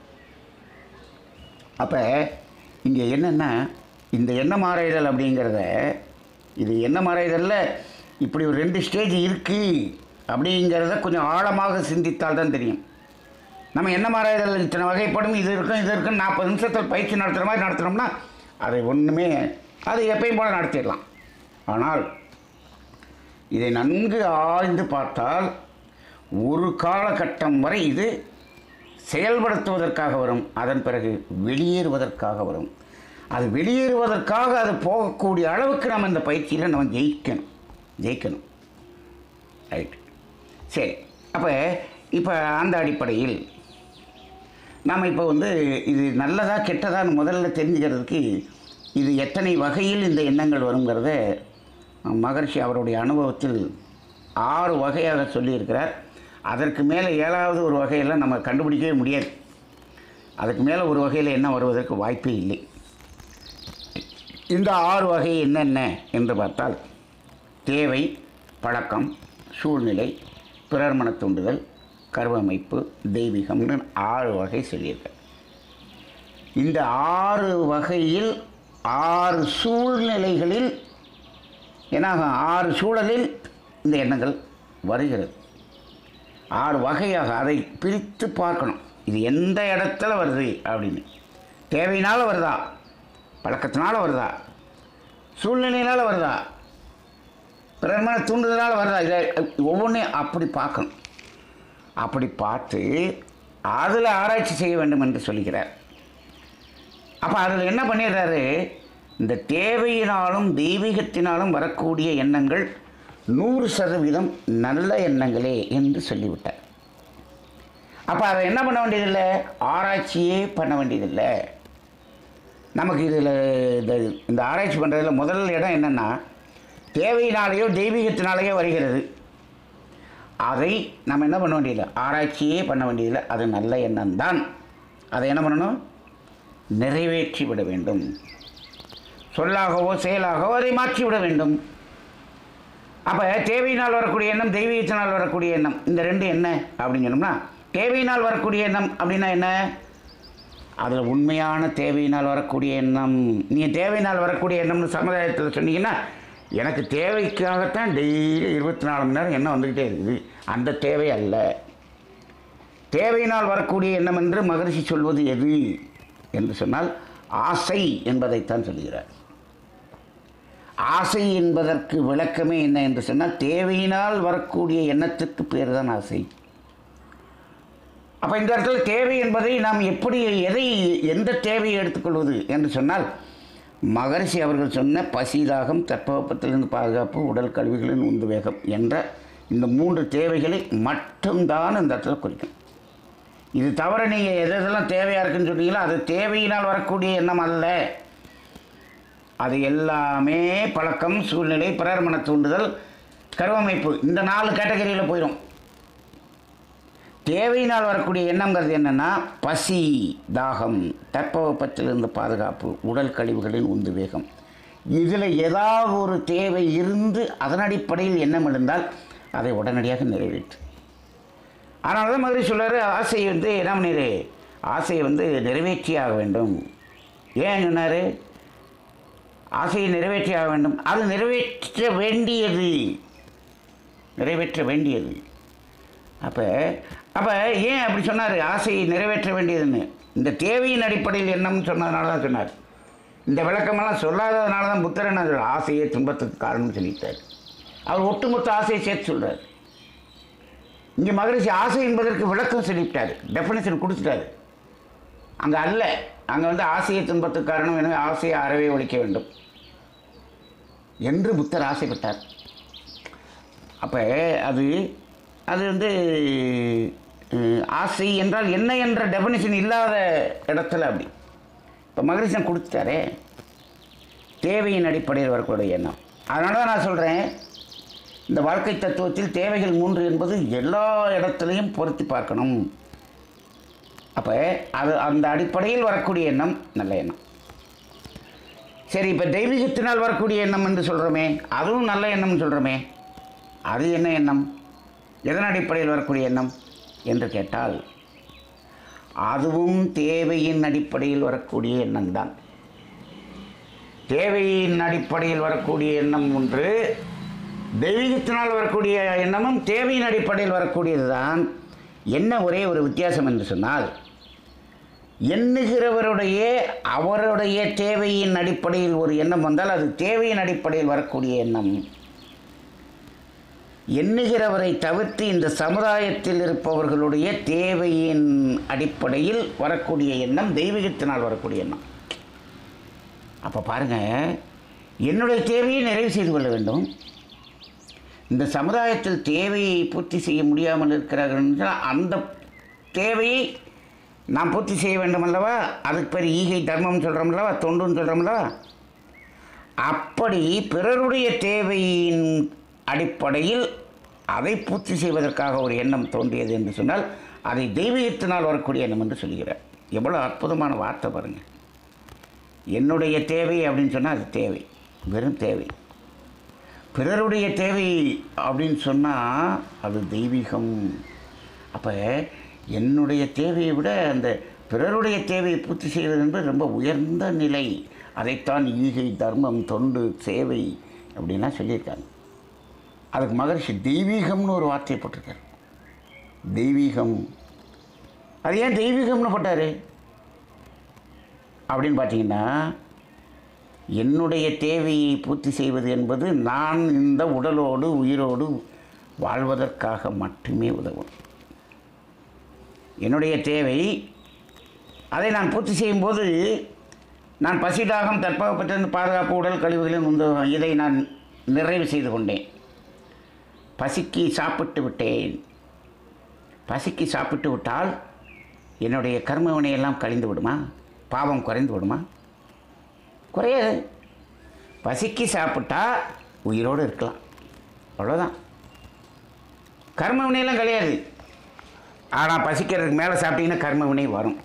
அப்போ இங்கே என்னென்னா இந்த எண்ணம் ஆராய்தல் அப்படிங்கிறத இது எண்ணம் ஆராய்தலில் இப்படி ஒரு ரெண்டு ஸ்டேஜ் இருக்குது அப்படிங்கிறத கொஞ்சம் ஆழமாக சிந்தித்தால் தான் தெரியும் நம்ம என்ன ஆராய்தல் இத்தனை வகைப்படும் இது இருக்கும் இது இருக்கும் நாற்பது நிமிஷத்தில் பயிற்சி நடத்துகிற மாதிரி நடத்துகிறோம்னா அதை ஒன்றுமே அது எப்பயும் போல நடத்திடலாம் ஆனால் இதை நன்கு ஆழ்ந்து பார்த்தால் ஒரு காலகட்டம் வரை இது செயல்படுத்துவதற்காக வரும் அதன் பிறகு வெளியேறுவதற்காக வரும் அது வெளியேறுவதற்காக அது போகக்கூடிய அளவுக்கு நம்ம இந்த பயிற்சியில் நம்ம ஜெயிக்கணும் ஜெயிக்கணும் ரைட் சரி அப்போ இப்போ அந்த அடிப்படையில் நாம் இப்போ வந்து இது நல்லதா கெட்டதான்னு முதல்ல தெரிஞ்சுக்கிறதுக்கு இது எத்தனை வகையில் இந்த எண்ணங்கள் வருங்கிறத மகர்ஷி அவருடைய அனுபவத்தில் ஆறு வகையாக சொல்லியிருக்கிறார் அதற்கு மேலே ஏழாவது ஒரு வகையில் நம்ம கண்டுபிடிக்கவே முடியாது அதுக்கு மேலே ஒரு வகையில் என்ன வருவதற்கு வாய்ப்பே இல்லை இந்த ஆறு வகை என்னென்ன என்று பார்த்தால் தேவை பழக்கம் சூழ்நிலை பிறர் மன தூண்டுதல் கருவமைப்பு தெய்வீகம்னு ஆறு வகை சொல்லியிருக்க இந்த ஆறு வகையில் ஆறு சூழ்நிலைகளில் என்னாகும் ஆறு சூழலில் இந்த எண்ணங்கள் வருகிறது ஆறு வகையாக அதை பிரித்து பார்க்கணும் இது எந்த இடத்துல வருது அப்படின்னு தேவையினால வருதா பழக்கத்தினால வருதா சூழ்நிலையினால் வருதா பிறர்மான தூண்டுதலால் வருதா இதை ஒவ்வொன்றையும் அப்படி பார்க்கணும் அப்படி பார்த்து அதில் ஆராய்ச்சி செய்ய வேண்டும் என்று சொல்கிறார் அப்போ அதில் என்ன பண்ணிடுறாரு இந்த தேவையினாலும் தெய்வீகத்தினாலும் வரக்கூடிய எண்ணங்கள் நூறு சதவீதம் நல்ல எண்ணங்களே என்று சொல்லிவிட்டார் அப்போ அதை என்ன பண்ண வேண்டியதில்லை ஆராய்ச்சியே பண்ண வேண்டியதில்லை நமக்கு இதில் இந்த இந்த ஆராய்ச்சி பண்ணுறதுல முதல் இடம் என்னென்னா தேவையினாலேயோ தெய்வீகத்தினாலேயோ வருகிறது அதை நம்ம என்ன பண்ண வேண்டியதில்லை ஆராய்ச்சியே பண்ண வேண்டியதில்லை அது நல்ல எண்ணம் தான் அதை என்ன பண்ணணும் நிறைவேற்றி விட வேண்டும் சொல்லாகவோ செயலாகவோ அதை மாற்றி விட வேண்டும் அப்போ தேவையினால் வரக்கூடிய எண்ணம் தெய்வீகத்தினால் வரக்கூடிய எண்ணம் இந்த ரெண்டு என்ன அப்படின்னு சொன்னோம்னா தேவையினால் வரக்கூடிய எண்ணம் அப்படின்னா என்ன அதில் உண்மையான தேவையினால் வரக்கூடிய எண்ணம் நீங்கள் தேவையினால் வரக்கூடிய எண்ணம்னு சமுதாயத்தில் சொன்னீங்கன்னா எனக்கு தேவைக்காகத்தான் டெய்லி இருபத்தி நாலு மணி நேரம் எண்ணம் வந்துக்கிட்டே இருக்குது அந்த தேவை அல்ல தேவையினால் வரக்கூடிய எண்ணம் என்று மகரிஷி சொல்வது எது என்று சொன்னால் ஆசை என்பதைத்தான் சொல்கிறார் ஆசை என்பதற்கு விளக்கமே என்ன என்று சொன்னால் தேவையினால் வரக்கூடிய எண்ணத்துக்கு பேர் தான் ஆசை அப்போ இந்த இடத்துல தேவை என்பதை நாம் எப்படி எதை எந்த தேவையை எடுத்துக்கொள்வது என்று சொன்னால் மகரிஷி அவர்கள் சொன்ன பசிதாகம் தட்பவெப்பத்திலிருந்து பாதுகாப்பு உடல் கழிவுகளின் உந்து வேகம் என்ற இந்த மூன்று தேவைகளை மட்டும்தான் இந்த இடத்துல குறிக்கும் இது தவிர நீங்கள் எது எதெல்லாம் தேவையாக இருக்குன்னு சொன்னீங்களோ அது தேவையினால் வரக்கூடிய எண்ணம் அல்ல அது எல்லாமே பழக்கம் சூழ்நிலை பிறர் மன தூண்டுதல் கருவமைப்பு இந்த நாலு கேட்டகரியில் போயிடும் தேவையினால் வரக்கூடிய எண்ணங்கிறது என்னென்னா பசி தாகம் தட்பவெப்பத்திலிருந்து பாதுகாப்பு உடல் கழிவுகளின் உந்து வேகம் இதில் ஏதாவது ஒரு தேவை இருந்து அதன் அடிப்படையில் எண்ணம் எழுந்தால் அதை உடனடியாக நிறைவேற்று அதனால தான் மதுரை சொல்கிறார் ஆசையை வந்து என்ன பண்ணிடு ஆசையை வந்து நிறைவேற்றியாக வேண்டும் ஏன் சொன்னார் ஆசையை நிறைவேற்றியாக வேண்டும் அது நிறைவேற்ற வேண்டியது நிறைவேற்ற வேண்டியது அப்போ அப்போ ஏன் அப்படி சொன்னார் ஆசையை நிறைவேற்ற வேண்டியதுன்னு இந்த தேவையின் அடிப்படையில் எண்ணம்னு சொன்னதுனால தான் சொன்னார் இந்த விளக்கமெல்லாம் சொல்லாததுனால தான் புத்தர் என்ன சொல்றார்? ஆசையே துன்பத்துக்கு காரணம்னு சொல்லிட்டார் அவர் ஒட்டுமொத்த ஆசையை சேர்த்து சொல்கிறார் இங்கே மகரிஷி ஆசை என்பதற்கு விளக்கம் சொல்லிவிட்டார் டெஃபினேஷன் கொடுத்துட்டாரு அங்கே அல்ல அங்கே வந்து ஆசையை துன்பத்துக்கு காரணம் எனவே ஆசையை அறவே ஒழிக்க வேண்டும் என்று புத்தர் ஆசைப்பட்டார் அப்போ அது அது வந்து அஹ், ஆசை என்றால் என்ன என்ற டெஃபினிஷன் இல்லாத இடத்துல அப்படி இப்போ மகரிஷன் கொடுத்துட்டாரே தேவையின் அடிப்படையில் வரக்கூடிய எண்ணம் அதனால தான் நான் சொல்கிறேன் இந்த வாழ்க்கை தத்துவத்தில் தேவைகள் மூன்று என்பது எல்லா இடத்துலையும் பொருத்தி பார்க்கணும் அப்போ அது அந்த அடிப்படையில் வரக்கூடிய எண்ணம் நல்ல எண்ணம் சரி இப்போ தெய்வீகத்தினால் வரக்கூடிய எண்ணம் என்று சொல்கிறோமே அதுவும் நல்ல எண்ணம்னு சொல்கிறோமே அது என்ன எண்ணம் எதன் அடிப்படையில் வரக்கூடிய எண்ணம் என்று கேட்டால் அதுவும் தேவையின் அடிப்படையில் வரக்கூடிய எண்ணம் தான் தேவையின் அடிப்படையில் வரக்கூடிய எண்ணம் ஒன்று தெய்வீகத்தினால் வரக்கூடிய எண்ணமும் தேவையின் அடிப்படையில் வரக்கூடியது தான் என்ன ஒரே ஒரு வித்தியாசம் என்று சொன்னால் எண்ணுகிறவருடைய அவருடைய தேவையின் அடிப்படையில் ஒரு எண்ணம் வந்தால் அது தேவையின் அடிப்படையில் வரக்கூடிய எண்ணம் எண்ணுகிறவரை தவிர்த்து இந்த சமுதாயத்தில் இருப்பவர்களுடைய தேவையின் அடிப்படையில் வரக்கூடிய எண்ணம் தெய்வீகத்தினால் வரக்கூடிய எண்ணம் அப்போ பாருங்கள் என்னுடைய தேவையை நிறைவு செய்து கொள்ள வேண்டும் இந்த சமுதாயத்தில் தேவையை பூர்த்தி செய்ய முடியாமல் இருக்கிறார்கள் என்றால் அந்த தேவையை நாம் பூர்த்தி செய்ய வேண்டும் அல்லவா அதுக்கு பேர் ஈகை தர்மம் சொல்கிறோம் அல்லவா தொண்டுன்னு சொல்கிறோம் அல்லவா அப்படி பிறருடைய தேவையின் அடிப்படையில் அதை பூர்த்தி செய்வதற்காக ஒரு எண்ணம் தோன்றியது என்று சொன்னால் அதை தெய்வீகத்தினால் வரக்கூடிய எண்ணம் என்று சொல்கிறார் எவ்வளோ அற்புதமான வார்த்தை பாருங்கள் என்னுடைய தேவை அப்படின்னு சொன்னால் அது தேவை வெறும் தேவை பிறருடைய தேவை அப்படின்னு சொன்னால் அது தெய்வீகம் அப்போ என்னுடைய தேவையை விட அந்த பிறருடைய தேவையை பூர்த்தி செய்வது என்பது ரொம்ப உயர்ந்த நிலை அதைத்தான் ஈகை தர்மம் தொண்டு சேவை அப்படின்லாம் சொல்லியிருக்காங்க அதுக்கு மகர்ஷி தெய்வீகம்னு ஒரு வார்த்தையை போட்டிருக்காரு தெய்வீகம் அது ஏன் தெய்வீகம்னு போட்டார் அப்படின்னு பார்த்தீங்கன்னா என்னுடைய தேவையை பூர்த்தி செய்வது என்பது நான் இந்த உடலோடு உயிரோடு வாழ்வதற்காக மட்டுமே உதவும் என்னுடைய தேவை அதை நான் பூர்த்தி செய்யும்போது நான் பசிதாகம் தட்பவெப்பத்திலிருந்து பாதுகாப்பு உடல் கழிவுகளின் உந்த இதை நான் நிறைவு செய்து கொண்டேன் பசிக்கு சாப்பிட்டு விட்டேன் பசிக்கு சாப்பிட்டு விட்டால் என்னுடைய கர்ம வினையெல்லாம் கழிந்து விடுமா பாவம் குறைந்து விடுமா குறையாது பசிக்கு சாப்பிட்டா உயிரோடு இருக்கலாம் அவ்வளோதான் கர்ம வினையெல்லாம் கிடையாது ஆனால் பசிக்கிறதுக்கு மேலே சாப்பிட்டீங்கன்னா கர்ம வினை வரும்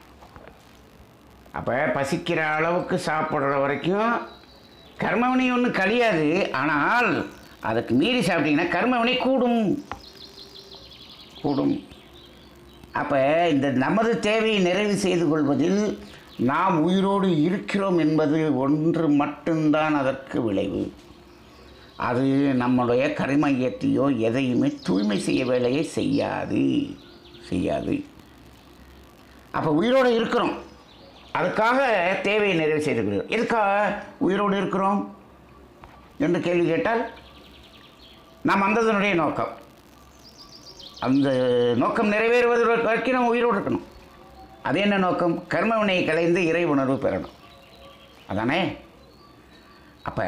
அப்போ பசிக்கிற அளவுக்கு சாப்பிட்ற வரைக்கும் கர்மவினை ஒன்றும் கழியாது ஆனால் அதுக்கு மீறி சாப்பிட்டீங்கன்னா கர்மவினை கூடும் கூடும் அப்போ இந்த நமது தேவையை நிறைவு செய்து கொள்வதில் நாம் உயிரோடு இருக்கிறோம் என்பது ஒன்று மட்டும்தான் அதற்கு விளைவு அது நம்முடைய கரிமையத்தையோ எதையுமே தூய்மை செய்ய வேலையை செய்யாது செய்யாது அப்போ உயிரோடு இருக்கிறோம் அதுக்காக தேவையை நிறைவு செய்து கொள்கிறோம் எதுக்காக உயிரோடு இருக்கிறோம் என்று கேள்வி கேட்டால் நாம் அந்ததனுடைய நோக்கம் அந்த நோக்கம் நிறைவேறுவது வரைக்கும் நம்ம உயிரோடு இருக்கணும் அது என்ன நோக்கம் கர்ம வினையை கலைந்து இறை உணர்வு பெறணும் அதானே அப்போ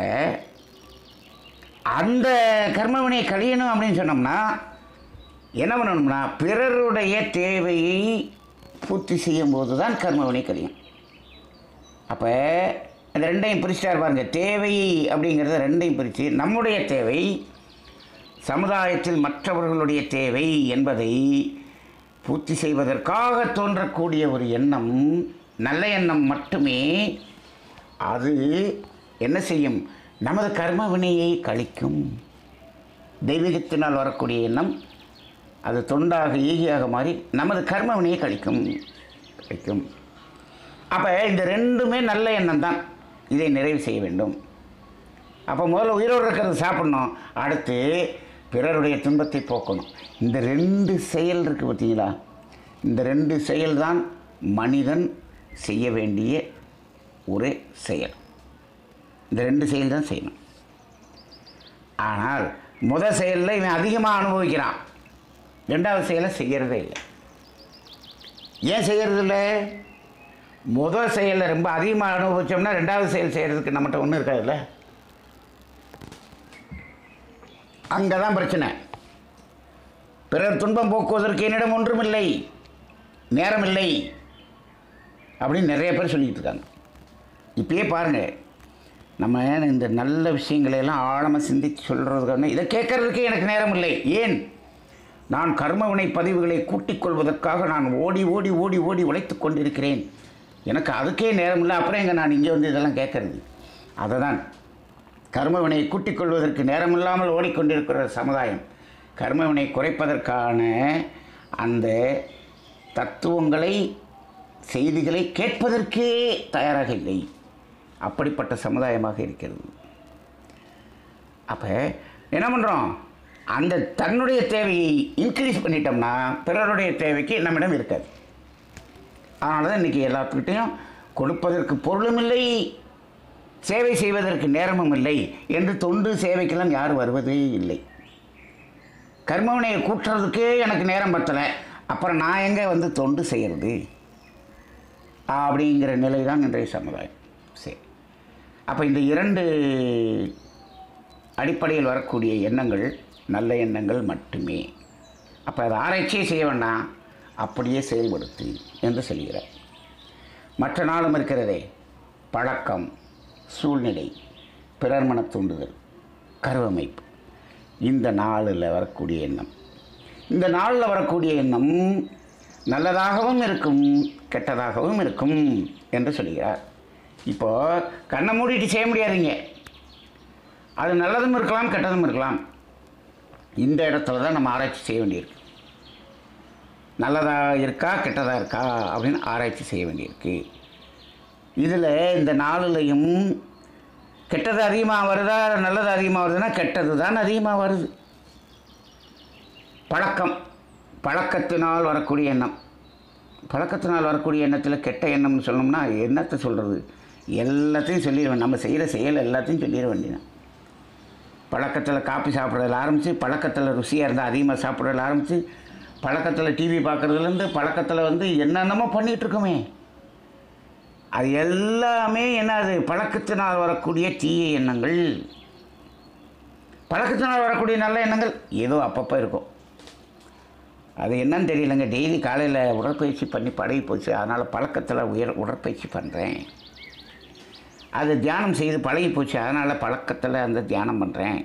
அந்த கர்ம வினையை கழியணும் அப்படின்னு சொன்னோம்னா என்ன பண்ணணும்னா பிறருடைய தேவையை பூர்த்தி செய்யும் போது தான் கர்ம வினை கழியும் அப்போ அந்த ரெண்டையும் பிரிச்சிட்டார் பாருங்க தேவை அப்படிங்கிறத ரெண்டையும் பிரித்து நம்முடைய தேவை சமுதாயத்தில் மற்றவர்களுடைய தேவை என்பதை பூர்த்தி செய்வதற்காக தோன்றக்கூடிய ஒரு எண்ணம் நல்ல எண்ணம் மட்டுமே அது என்ன செய்யும் நமது கர்ம வினையை கழிக்கும் தெய்வீகத்தினால் வரக்கூடிய எண்ணம் அது தொண்டாக ஈகியாக மாறி நமது கர்ம வினையை கழிக்கும் கழிக்கும் அப்போ இந்த ரெண்டுமே நல்ல எண்ணம் தான் இதை நிறைவு செய்ய வேண்டும் அப்போ முதல்ல உயிரோடு இருக்கிறது சாப்பிடணும் அடுத்து பிறருடைய துன்பத்தை போக்கணும் இந்த ரெண்டு செயல் இருக்குது பார்த்தீங்களா இந்த ரெண்டு செயல் தான் மனிதன் செய்ய வேண்டிய ஒரு செயல் இந்த ரெண்டு செயல் தான் செய்யணும் ஆனால் முத செயலில் இவன் அதிகமாக அனுபவிக்கிறான் ரெண்டாவது செயலை செய்கிறதே இல்லை ஏன் செய்கிறது இல்லை முதல் செயலை ரொம்ப அதிகமாக அனுபவிச்சோம்னா ரெண்டாவது செயல் செய்கிறதுக்கு நம்மகிட்ட ஒன்றும் இருக்காதுல்ல அங்கே தான் பிரச்சனை பிறர் துன்பம் போக்குவதற்கு என்னிடம் ஒன்றுமில்லை நேரமில்லை அப்படின்னு நிறைய பேர் சொல்லிக்கிட்டு இருக்காங்க இப்பயே பாருங்கள் நம்ம இந்த நல்ல விஷயங்களை எல்லாம் ஆழமாக சிந்தித்து சொல்கிறதுக்கான இதை கேட்கறதுக்கு எனக்கு நேரம் இல்லை ஏன் நான் கர்மவினை பதிவுகளை கூட்டிக் கொள்வதற்காக நான் ஓடி ஓடி ஓடி ஓடி உழைத்து கொண்டிருக்கிறேன் எனக்கு அதுக்கே நேரம் இல்லை அப்புறம் எங்கே நான் இங்கே வந்து இதெல்லாம் கேட்கறது அதை தான் கர்மவினையை கூட்டிக் கொள்வதற்கு நேரமில்லாமல் ஓடிக்கொண்டிருக்கிற சமுதாயம் கர்மவினை குறைப்பதற்கான அந்த தத்துவங்களை செய்திகளை கேட்பதற்கே தயாராக இல்லை அப்படிப்பட்ட சமுதாயமாக இருக்கிறது அப்போ என்ன பண்ணுறோம் அந்த தன்னுடைய தேவையை இன்க்ரீஸ் பண்ணிட்டோம்னா பிறருடைய தேவைக்கு நம்மிடம் இருக்காது அதனால தான் இன்றைக்கி எல்லாத்துக்கிட்டையும் கொடுப்பதற்கு பொருளும் இல்லை சேவை செய்வதற்கு நேரமும் இல்லை என்று தொண்டு சேவைக்கெல்லாம் யாரும் வருவதே இல்லை கர்மவினையை கூட்டுறதுக்கே எனக்கு நேரம் பத்தலை அப்புறம் நான் எங்கே வந்து தொண்டு செய்கிறது அப்படிங்கிற நிலை தான் இன்றைய சமுதாயம் சரி அப்போ இந்த இரண்டு அடிப்படையில் வரக்கூடிய எண்ணங்கள் நல்ல எண்ணங்கள் மட்டுமே அப்போ அதை ஆராய்ச்சியே செய்ய வேண்டாம் அப்படியே செயல்படுத்து என்று சொல்கிறார் மற்ற நாளும் இருக்கிறதே பழக்கம் சூழ்நிலை பிறர் மனத் தூண்டுதல் கருவமைப்பு இந்த நாளில் வரக்கூடிய எண்ணம் இந்த நாளில் வரக்கூடிய எண்ணம் நல்லதாகவும் இருக்கும் கெட்டதாகவும் இருக்கும் என்று சொல்கிறார் இப்போ கண்ணை மூடிட்டு செய்ய முடியாதுங்க அது நல்லதும் இருக்கலாம் கெட்டதும் இருக்கலாம் இந்த இடத்துல தான் நம்ம ஆராய்ச்சி செய்ய வேண்டியிருக்கு நல்லதாக இருக்கா கெட்டதாக இருக்கா அப்படின்னு ஆராய்ச்சி செய்ய வேண்டியிருக்கு இதில் இந்த நாலுலையும் கெட்டது அதிகமாக வருதா நல்லது அதிகமாக வருதுன்னா கெட்டது தான் அதிகமாக வருது பழக்கம் பழக்கத்தினால் வரக்கூடிய எண்ணம் பழக்கத்தினால் வரக்கூடிய எண்ணத்தில் கெட்ட எண்ணம்னு சொன்னோம்னா என்னத்தை சொல்கிறது எல்லாத்தையும் சொல்லிடுவேன் நம்ம செய்கிற செயல் எல்லாத்தையும் சொல்லிட வேண்டியதான் பழக்கத்தில் காப்பி சாப்பிட்றதுல ஆரம்பித்து பழக்கத்தில் ருசியாக இருந்தால் அதிகமாக சாப்பிட்றதுல ஆரம்பித்து பழக்கத்தில் டிவி பார்க்குறதுலேருந்து பழக்கத்தில் வந்து என்னென்னமோ பண்ணிகிட்ருக்கோமே அது எல்லாமே என்னது பழக்கத்தினால் வரக்கூடிய தீய எண்ணங்கள் பழக்கத்தினால் வரக்கூடிய நல்ல எண்ணங்கள் ஏதோ அப்பப்போ இருக்கும் அது என்னன்னு தெரியலங்க டெய்லி காலையில் உடற்பயிற்சி பண்ணி பழகி போச்சு அதனால் பழக்கத்தில் உயர் உடற்பயிற்சி பண்ணுறேன் அது தியானம் செய்து பழகி போச்சு அதனால் பழக்கத்தில் அந்த தியானம் பண்ணுறேன்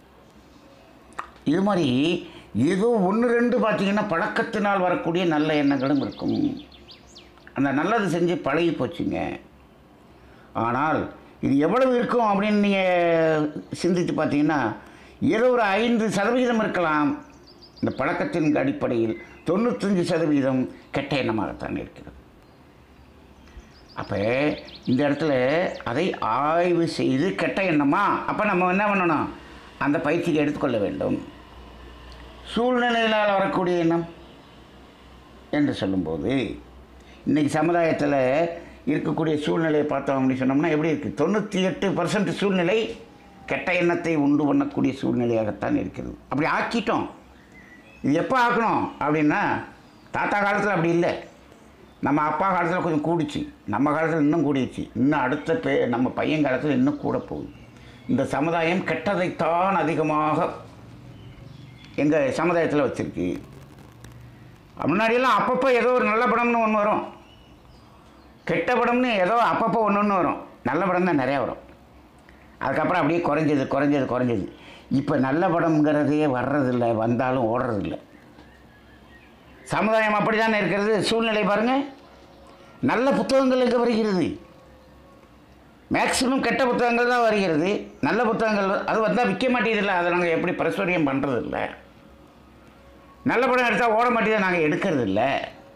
இது மாதிரி ஏதோ ஒன்று ரெண்டு பார்த்தீங்கன்னா பழக்கத்தினால் வரக்கூடிய நல்ல எண்ணங்களும் இருக்கும் அந்த நல்லது செஞ்சு பழகி போச்சுங்க ஆனால் இது எவ்வளவு இருக்கும் அப்படின்னு நீங்கள் சிந்தித்து பார்த்தீங்கன்னா ஏதோ ஒரு ஐந்து சதவிகிதம் இருக்கலாம் இந்த பழக்கத்தின் அடிப்படையில் தொண்ணூத்தஞ்சு சதவீதம் கெட்ட எண்ணமாகத்தான் இருக்கிறது அப்போ இந்த இடத்துல அதை ஆய்வு செய்து கெட்ட எண்ணமா அப்போ நம்ம என்ன பண்ணணும் அந்த பயிற்சியை எடுத்துக்கொள்ள வேண்டும் சூழ்நிலையினால் வரக்கூடிய எண்ணம் என்று சொல்லும்போது இன்றைக்கி சமுதாயத்தில் இருக்கக்கூடிய சூழ்நிலையை பார்த்தோம் அப்படின்னு சொன்னோம்னா எப்படி இருக்குது தொண்ணூற்றி எட்டு பர்சன்ட் சூழ்நிலை கெட்ட எண்ணத்தை உண்டு பண்ணக்கூடிய சூழ்நிலையாகத்தான் இருக்கிறது அப்படி ஆக்கிட்டோம் இது எப்போ ஆக்கணும் அப்படின்னா தாத்தா காலத்தில் அப்படி இல்லை நம்ம அப்பா காலத்தில் கொஞ்சம் கூடிச்சு நம்ம காலத்தில் இன்னும் கூடிடுச்சு இன்னும் அடுத்த பே நம்ம பையன் காலத்தில் இன்னும் கூட போகுது இந்த சமுதாயம் கெட்டதைத்தான் அதிகமாக எங்கள் சமுதாயத்தில் வச்சுருக்கு முன்னாடியெல்லாம் அப்பப்போ ஏதோ ஒரு நல்ல படம்னு ஒன்று வரும் கெட்ட படம்னு ஏதோ அப்பப்போ ஒன்று ஒன்று வரும் நல்ல படம் தான் நிறையா வரும் அதுக்கப்புறம் அப்படியே குறைஞ்சது குறைஞ்சது குறைஞ்சது இப்போ நல்ல படம்ங்கிறதே வர்றதில்லை வந்தாலும் ஓடுறதில்லை சமுதாயம் அப்படி தானே இருக்கிறது சூழ்நிலை பாருங்கள் நல்ல புத்தகங்கள் எங்கே வருகிறது மேக்சிமம் கெட்ட புத்தகங்கள் தான் வருகிறது நல்ல புத்தகங்கள் அது வந்தால் விற்க மாட்டேதில்லை அதை நாங்கள் எப்படி பிரசுரியம் பண்ணுறதில்ல நல்ல படம் எடுத்தால் ஓட மாட்டேதை நாங்கள் எடுக்கிறது இல்லை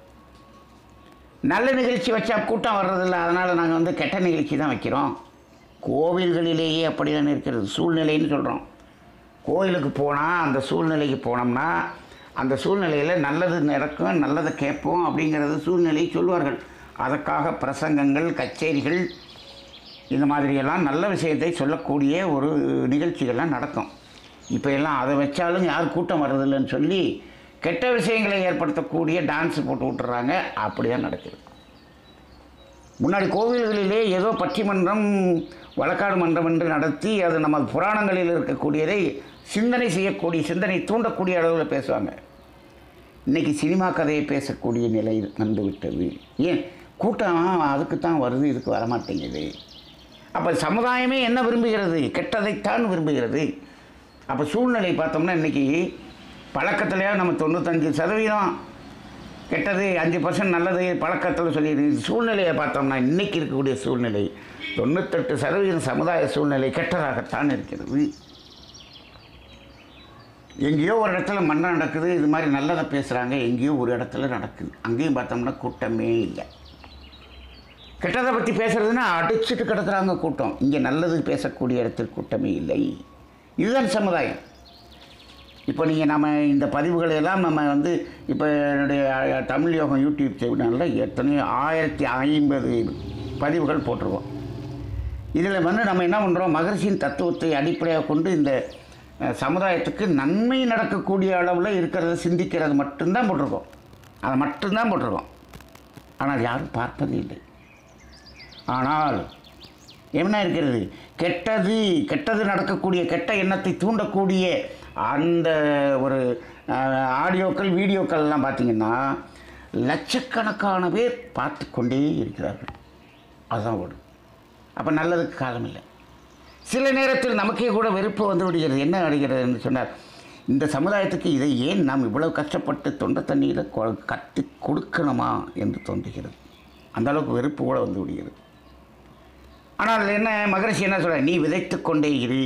நல்ல நிகழ்ச்சி வச்சா கூட்டம் வர்றதில்ல அதனால் நாங்கள் வந்து கெட்ட நிகழ்ச்சி தான் வைக்கிறோம் கோவில்களிலேயே அப்படி தானே இருக்கிறது சூழ்நிலைன்னு சொல்கிறோம் கோயிலுக்கு போனால் அந்த சூழ்நிலைக்கு போனோம்னா அந்த சூழ்நிலையில் நல்லது நடக்கும் நல்லதை கேட்போம் அப்படிங்கிறது சூழ்நிலையை சொல்வார்கள் அதற்காக பிரசங்கங்கள் கச்சேரிகள் இந்த மாதிரியெல்லாம் நல்ல விஷயத்தை சொல்லக்கூடிய ஒரு நிகழ்ச்சிகள்லாம் நடக்கும் இப்போ எல்லாம் அதை வச்சாலும் யார் கூட்டம் வர்றதில்லைன்னு சொல்லி கெட்ட விஷயங்களை ஏற்படுத்தக்கூடிய டான்ஸ் போட்டு விட்டுறாங்க அப்படி தான் நடக்குது முன்னாடி கோவில்களிலே ஏதோ பட்டிமன்றம் வழக்காடு மன்றம் என்று நடத்தி அது நம்ம புராணங்களில் இருக்கக்கூடியதை சிந்தனை செய்யக்கூடிய சிந்தனை தூண்டக்கூடிய அளவில் பேசுவாங்க இன்றைக்கி சினிமா கதையை பேசக்கூடிய நிலை வந்து விட்டது ஏன் கூட்டம் அதுக்கு தான் வருது இதுக்கு வரமாட்டேங்குது அப்போ சமுதாயமே என்ன விரும்புகிறது கெட்டதைத்தான் விரும்புகிறது அப்போ சூழ்நிலை பார்த்தோம்னா இன்றைக்கி பழக்கத்துலையா நம்ம தொண்ணூத்தஞ்சு சதவீதம் கெட்டது அஞ்சு பர்சன்ட் நல்லது பழக்கத்தில் சொல்லியிருக்கு சூழ்நிலையை பார்த்தோம்னா இன்றைக்கி இருக்கக்கூடிய சூழ்நிலை தொண்ணூத்தெட்டு சதவீதம் சமுதாய சூழ்நிலை கெட்டதாகத்தான் இருக்கிறது எங்கேயோ ஒரு இடத்துல மன்றம் நடக்குது இது மாதிரி நல்லதை பேசுகிறாங்க எங்கேயோ ஒரு இடத்துல நடக்குது அங்கேயும் பார்த்தோம்னா கூட்டமே இல்லை கெட்டதை பற்றி பேசுகிறதுனா அடிச்சுட்டு கிடக்குறாங்க கூட்டம் இங்கே நல்லது பேசக்கூடிய இடத்தில் கூட்டமே இல்லை இதுதான் சமுதாயம் இப்போ நீங்கள் நம்ம இந்த பதிவுகளை எல்லாம் நம்ம வந்து இப்போ என்னுடைய தமிழ் யோகம் யூடியூப் சேனலில் எத்தனையோ ஆயிரத்தி ஐம்பது பதிவுகள் போட்டிருக்கோம் இதில் வந்து நம்ம என்ன பண்ணுறோம் மகர்ஷியின் தத்துவத்தை அடிப்படையாக கொண்டு இந்த அஹ், சமுதாயத்துக்கு நன்மை நடக்கக்கூடிய அளவில் இருக்கிறத சிந்திக்கிறது மட்டும்தான் போட்டிருக்கோம் அதை மட்டும்தான் போட்டிருக்கோம் ஆனால் யாரும் பார்ப்பது இல்லை ஆனால் என்ன இருக்கிறது கெட்டது கெட்டது நடக்கக்கூடிய கெட்ட எண்ணத்தை தூண்டக்கூடிய அந்த ஒரு அஹ், ஆடியோக்கள் வீடியோக்கள் எல்லாம் பார்த்தீங்கன்னா லட்சக்கணக்கான பேர் பார்த்து கொண்டே இருக்கிறார்கள் அதுதான் ஓடும் அப்போ நல்லதுக்கு காலம் இல்லை சில நேரத்தில் நமக்கே கூட வெறுப்பு வந்து விடுகிறது என்ன அடைகிறது என்று சொன்னார் இந்த சமுதாயத்துக்கு இதை ஏன் நாம் இவ்வளவு கஷ்டப்பட்டு தொண்டை தண்ணியில் கொ- கட்டி கொடுக்கணுமா என்று தோன்றுகிறது அந்த அளவுக்கு வெறுப்பு கூட வந்து விடுகிறது ஆனால் என்ன மகரிஷி என்ன சொல்ற நீ விதைத்து கொண்டே இரு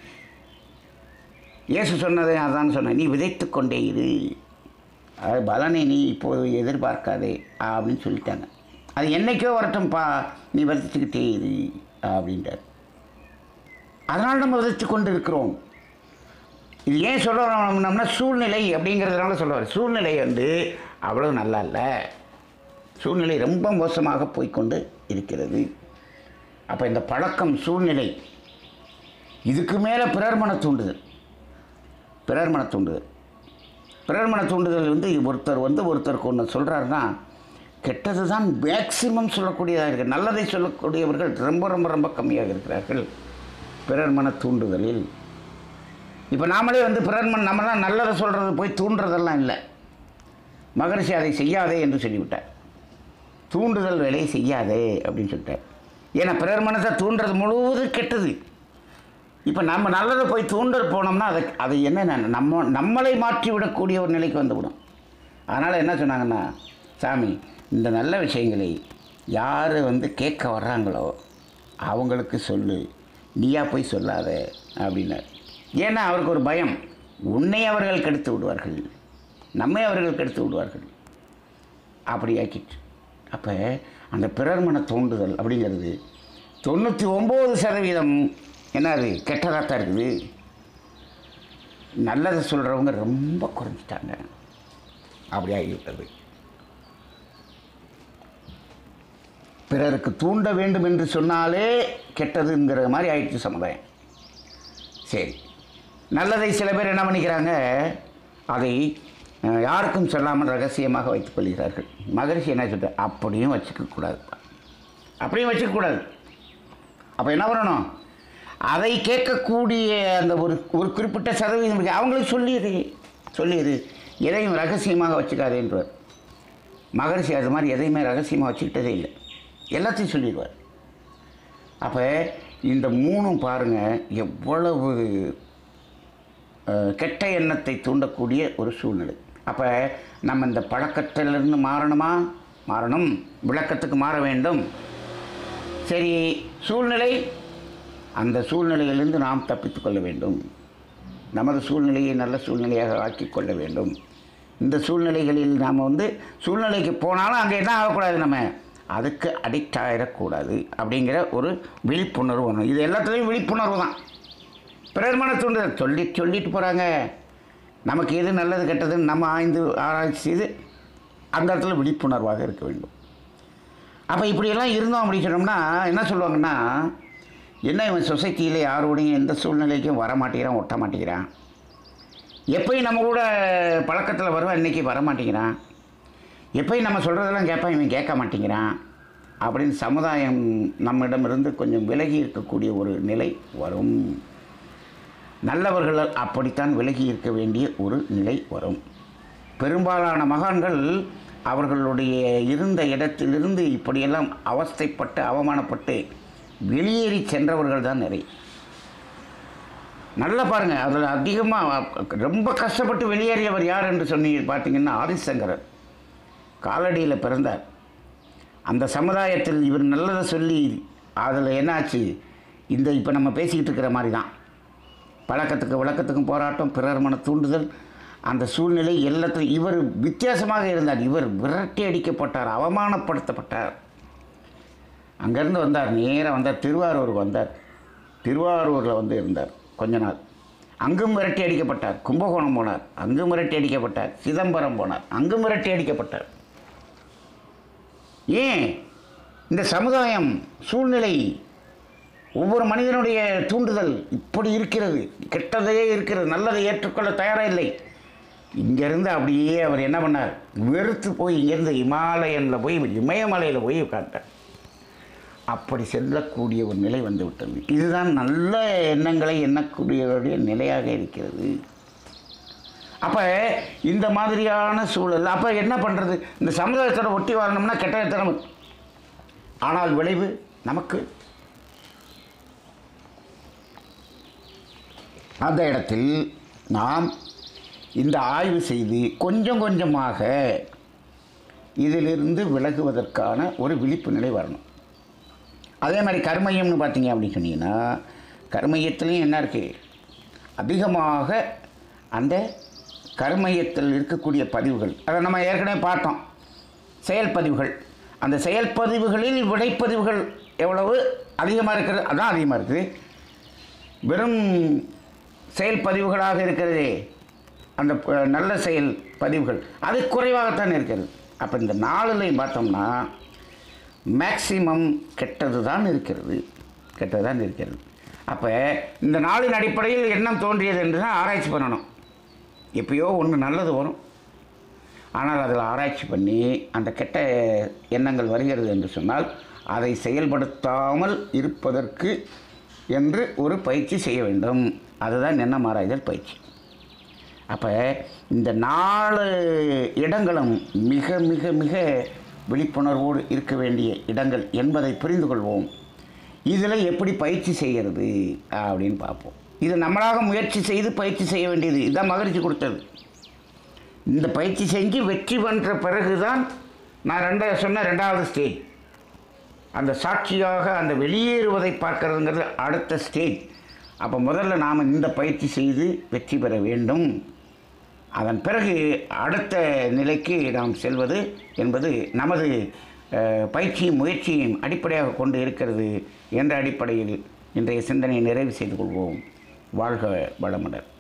இயேசு சொன்னதை அதான் சொன்ன நீ விதைத்து கொண்டே இரு அது பலனை நீ இப்போது எதிர்பார்க்காதே அப்படின்னு சொல்லிட்டாங்க அது என்னைக்கோ வரட்டும்ப்பா நீ விதைச்சுக்கிட்டே இரு அப்படின்றார் அதனால் நம்ம விதைத்து கொண்டு இருக்கிறோம் இது ஏன் சொல்கிறோம்னா சூழ்நிலை அப்படிங்கிறதுனால சொல்லுவார் சூழ்நிலை வந்து அவ்வளோ நல்லா இல்லை சூழ்நிலை ரொம்ப மோசமாக போய்க்கொண்டு இருக்கிறது அப்போ இந்த பழக்கம் சூழ்நிலை இதுக்கு மேலே பிறர் மன தூண்டுதல் பிறர் மன தூண்டுதல் பிறர் மன தூண்டுதல் வந்து ஒருத்தர் வந்து ஒருத்தருக்கு ஒன்று சொல்கிறாருன்னா கெட்டது தான் மேக்சிமம் சொல்லக்கூடியதாக இருக்குது நல்லதை சொல்லக்கூடியவர்கள் ரொம்ப ரொம்ப ரொம்ப கம்மியாக இருக்கிறார்கள் பிறர் மன தூண்டுதலில் இப்போ நாமளே வந்து பிறர் மன நம்மளாம் நல்லதை சொல்கிறது போய் தூண்டுறதெல்லாம் இல்லை மகரிஷி அதை செய்யாதே என்று சொல்லிவிட்டார் தூண்டுதல் வேலையை செய்யாதே அப்படின்னு சொல்லிட்டார் ஏன்னா பிறர் மனத்தை தூண்டுறது முழுவதும் கெட்டது இப்போ நம்ம நல்லதை போய் தூண்டல் போனோம்னா அதை அது என்ன நம்ம நம்மளை மாற்றி விடக்கூடிய ஒரு நிலைக்கு வந்துவிடும் அதனால் என்ன சொன்னாங்கன்னா சாமி இந்த நல்ல விஷயங்களை யார் வந்து கேட்க வர்றாங்களோ அவங்களுக்கு சொல்லு நீயா போய் சொல்லாத அப்படின்னார் ஏன்னா அவருக்கு ஒரு பயம் உன்னை அவர்கள் கெடுத்து விடுவார்கள் நம்மை அவர்கள் கெடுத்து விடுவார்கள் அப்படி ஆக்கிட்டு அப்போ அந்த பிறர் மன தூண்டுதல் அப்படிங்கிறது தொண்ணூற்றி ஒம்பது சதவீதம் என்னது கெட்டதாக தான் இருக்குது நல்லதை சொல்கிறவங்க ரொம்ப குறைஞ்சிட்டாங்க அப்படி ஆகிவிட்டது பிறருக்கு தூண்ட வேண்டும் என்று சொன்னாலே கெட்டதுங்கிற மாதிரி ஆயிடுச்சு சமுதாயம் சரி நல்லதை சில பேர் என்ன பண்ணிக்கிறாங்க அதை அஹ், யாருக்கும் சொல்லாமல் ரகசியமாக வைத்துக் கொள்கிறார்கள் மகரிஷி என்ன சொல்ற அப்படியும் வச்சுக்க கூடாது அப்படியும் வச்சுக்கக்கூடாது அப்போ என்ன பண்ணணும் அதை கேட்கக்கூடிய அந்த ஒரு ஒரு குறிப்பிட்ட சதவீதம் இருக்கு அவங்களுக்கு சொல்லிடு சொல்லிடு எதையும் ரகசியமாக வச்சுக்காதேன்றார் மகரிஷி அது மாதிரி எதையுமே ரகசியமாக வச்சுக்கிட்டதே இல்லை எல்லாத்தையும் சொல்லிடுவார் அப்போ இந்த மூணும் பாருங்கள் எவ்வளவு அஹ், கெட்ட எண்ணத்தை தூண்டக்கூடிய ஒரு சூழ்நிலை அப்போ நம்ம இந்த பழக்கத்திலிருந்து மாறணுமா மாறணும் விளக்கத்துக்கு மாற வேண்டும் சரி சூழ்நிலை அந்த சூழ்நிலையிலிருந்து நாம் தப்பித்துக் கொள்ள வேண்டும் நமது சூழ்நிலையை நல்ல சூழ்நிலையாக ஆக்கிக் கொள்ள வேண்டும் இந்த சூழ்நிலைகளில் நாம் வந்து சூழ்நிலைக்கு போனாலும் அங்கே என்ன ஆகக்கூடாது நம்ம அதுக்கு அடிக்ட் ஆகிடக்கூடாது அப்படிங்கிற ஒரு விழிப்புணர்வு ஒன்று இது எல்லாத்துலேயும் விழிப்புணர்வு தான் பிறர் மன தூண்டுதல் சொல்லி சொல்லிட்டு போகிறாங்க நமக்கு எது நல்லது கெட்டதுன்னு நம்ம ஆய்ந்து ஆராய்ச்சி செய்து அந்த இடத்துல விழிப்புணர்வாக இருக்க வேண்டும் அப்போ இப்படியெல்லாம் இருந்தோம் அப்படின்னு சொன்னோம்னா என்ன சொல்லுவாங்கன்னா என்ன இவன் சொசைட்டியில் யாரோடையும் எந்த சூழ்நிலைக்கும் வர மாட்டேங்கிறான் ஒட்ட மாட்டேங்கிறான் எப்பயும் நம்ம கூட பழக்கத்தில் வருவான் இன்றைக்கி வர மாட்டேங்கிறான் எப்பயும் நம்ம சொல்கிறதெல்லாம் கேட்பான் இவன் கேட்க மாட்டேங்கிறான் அப்படின்னு சமுதாயம் நம்மிடமிருந்து கொஞ்சம் விலகி இருக்கக்கூடிய ஒரு நிலை வரும் நல்லவர்கள் அப்படித்தான் விலகி இருக்க வேண்டிய ஒரு நிலை வரும் பெரும்பாலான மகான்கள் அவர்களுடைய இருந்த இடத்திலிருந்து இப்படியெல்லாம் அவஸ்தைப்பட்டு அவமானப்பட்டு வெளியேறி சென்றவர்கள் தான் நிறைய நல்லா பாருங்கள் அதில் அதிகமாக ரொம்ப கஷ்டப்பட்டு வெளியேறியவர் யார் என்று சொன்னீங்க பார்த்தீங்கன்னா ஆதிசங்கரர் காலடியில் பிறந்தார் அந்த சமுதாயத்தில் இவர் நல்லதை சொல்லி அதில் என்னாச்சு இந்த இப்போ நம்ம பேசிக்கிட்டு இருக்கிற மாதிரி தான் பழக்கத்துக்கு விளக்கத்துக்கும் போராட்டம் பிறர் மன தூண்டுதல் அந்த சூழ்நிலை எல்லாத்தையும் இவர் வித்தியாசமாக இருந்தார் இவர் விரட்டி அடிக்கப்பட்டார் அவமானப்படுத்தப்பட்டார் அங்கேருந்து வந்தார் நேராக வந்தார் திருவாரூருக்கு வந்தார் திருவாரூரில் வந்து இருந்தார் கொஞ்ச நாள் அங்கும் விரட்டி அடிக்கப்பட்டார் கும்பகோணம் போனார் அங்கும் விரட்டி அடிக்கப்பட்டார் சிதம்பரம் போனார் அங்கும் விரட்டி அடிக்கப்பட்டார் ஏன் இந்த சமுதாயம் சூழ்நிலை ஒவ்வொரு மனிதனுடைய தூண்டுதல் இப்படி இருக்கிறது கெட்டதையே இருக்கிறது நல்லதை ஏற்றுக்கொள்ள தயாராக இல்லை இங்கேருந்து அப்படியே அவர் என்ன பண்ணார் வெறுத்து போய் இங்கேருந்து இமாலயனில் போய் இமயமலையில் போய் உட்கார்ந்தார் அப்படி செல்லக்கூடிய ஒரு நிலை வந்து விட்டது இதுதான் நல்ல எண்ணங்களை எண்ணக்கூடியவருடைய நிலையாக இருக்கிறது அப்போ இந்த மாதிரியான சூழல் அப்போ என்ன பண்ணுறது இந்த சமுதாயத்தோட ஒட்டி வரணும்னா கெட்டத்தனம் ஆனால் விளைவு நமக்கு அந்த இடத்தில் நாம் இந்த ஆய்வு செய்து கொஞ்சம் கொஞ்சமாக இதிலிருந்து விலகுவதற்கான ஒரு விழிப்பு நிலை வரணும் அதே மாதிரி கர்மயம்னு பார்த்தீங்க அப்படின்னு சொன்னீங்கன்னா கர்மயத்துலேயும் என்ன இருக்குது அதிகமாக அந்த கர்மயத்தில் இருக்கக்கூடிய பதிவுகள் அதை நம்ம ஏற்கனவே பார்த்தோம் செயல் பதிவுகள் அந்த செயல் பதிவுகளில் விடைப்பதிவுகள் எவ்வளவு அதிகமாக இருக்கிறது அதான் அதிகமாக இருக்குது வெறும் செயல் பதிவுகளாக இருக்கிறதே அந்த ப- நல்ல செயல் பதிவுகள் அது குறைவாகத்தான் இருக்கிறது அப்போ இந்த நாலுலையும் பார்த்தோம்னா மேக்சிமம் கெட்டது தான் இருக்கிறது கெட்டது தான் இருக்கிறது அப்போ இந்த நாளின் அடிப்படையில் எண்ணம் தோன்றியது என்று தான் ஆராய்ச்சி பண்ணணும் எப்பயோ ஒன்று நல்லது வரும் ஆனால் அதில் ஆராய்ச்சி பண்ணி அந்த கெட்ட எண்ணங்கள் வருகிறது என்று சொன்னால் அதை செயல்படுத்தாமல் இருப்பதற்கு என்று ஒரு பயிற்சி செய்ய வேண்டும் அதுதான் எண்ணம் ஆராய்தல் பயிற்சி அப்போ இந்த நாலு இடங்களும் மிக மிக மிக விழிப்புணர்வோடு இருக்க வேண்டிய இடங்கள் என்பதை புரிந்து கொள்வோம் இதில் எப்படி பயிற்சி செய்கிறது அப்படின்னு பார்ப்போம் இது நம்மளாக முயற்சி செய்து பயிற்சி செய்ய வேண்டியது இதுதான் மகிழ்ச்சி கொடுத்தது இந்த பயிற்சி செஞ்சு வெற்றி பெற்ற பிறகு தான் நான் ரெண்ட சொன்ன ரெண்டாவது ஸ்டேஜ் அந்த சாட்சியாக அந்த வெளியேறுவதை பார்க்கறதுங்கிறது அடுத்த ஸ்டேஜ் அப்போ முதல்ல நாம் இந்த பயிற்சி செய்து வெற்றி பெற வேண்டும் அதன் பிறகு அடுத்த நிலைக்கு நாம் செல்வது என்பது நமது அஹ், பயிற்சியும் முயற்சியும் அடிப்படையாக கொண்டு இருக்கிறது என்ற அடிப்படையில் இன்றைய சிந்தனையை நிறைவு செய்து கொள்வோம் வாழ்க வளமுடன்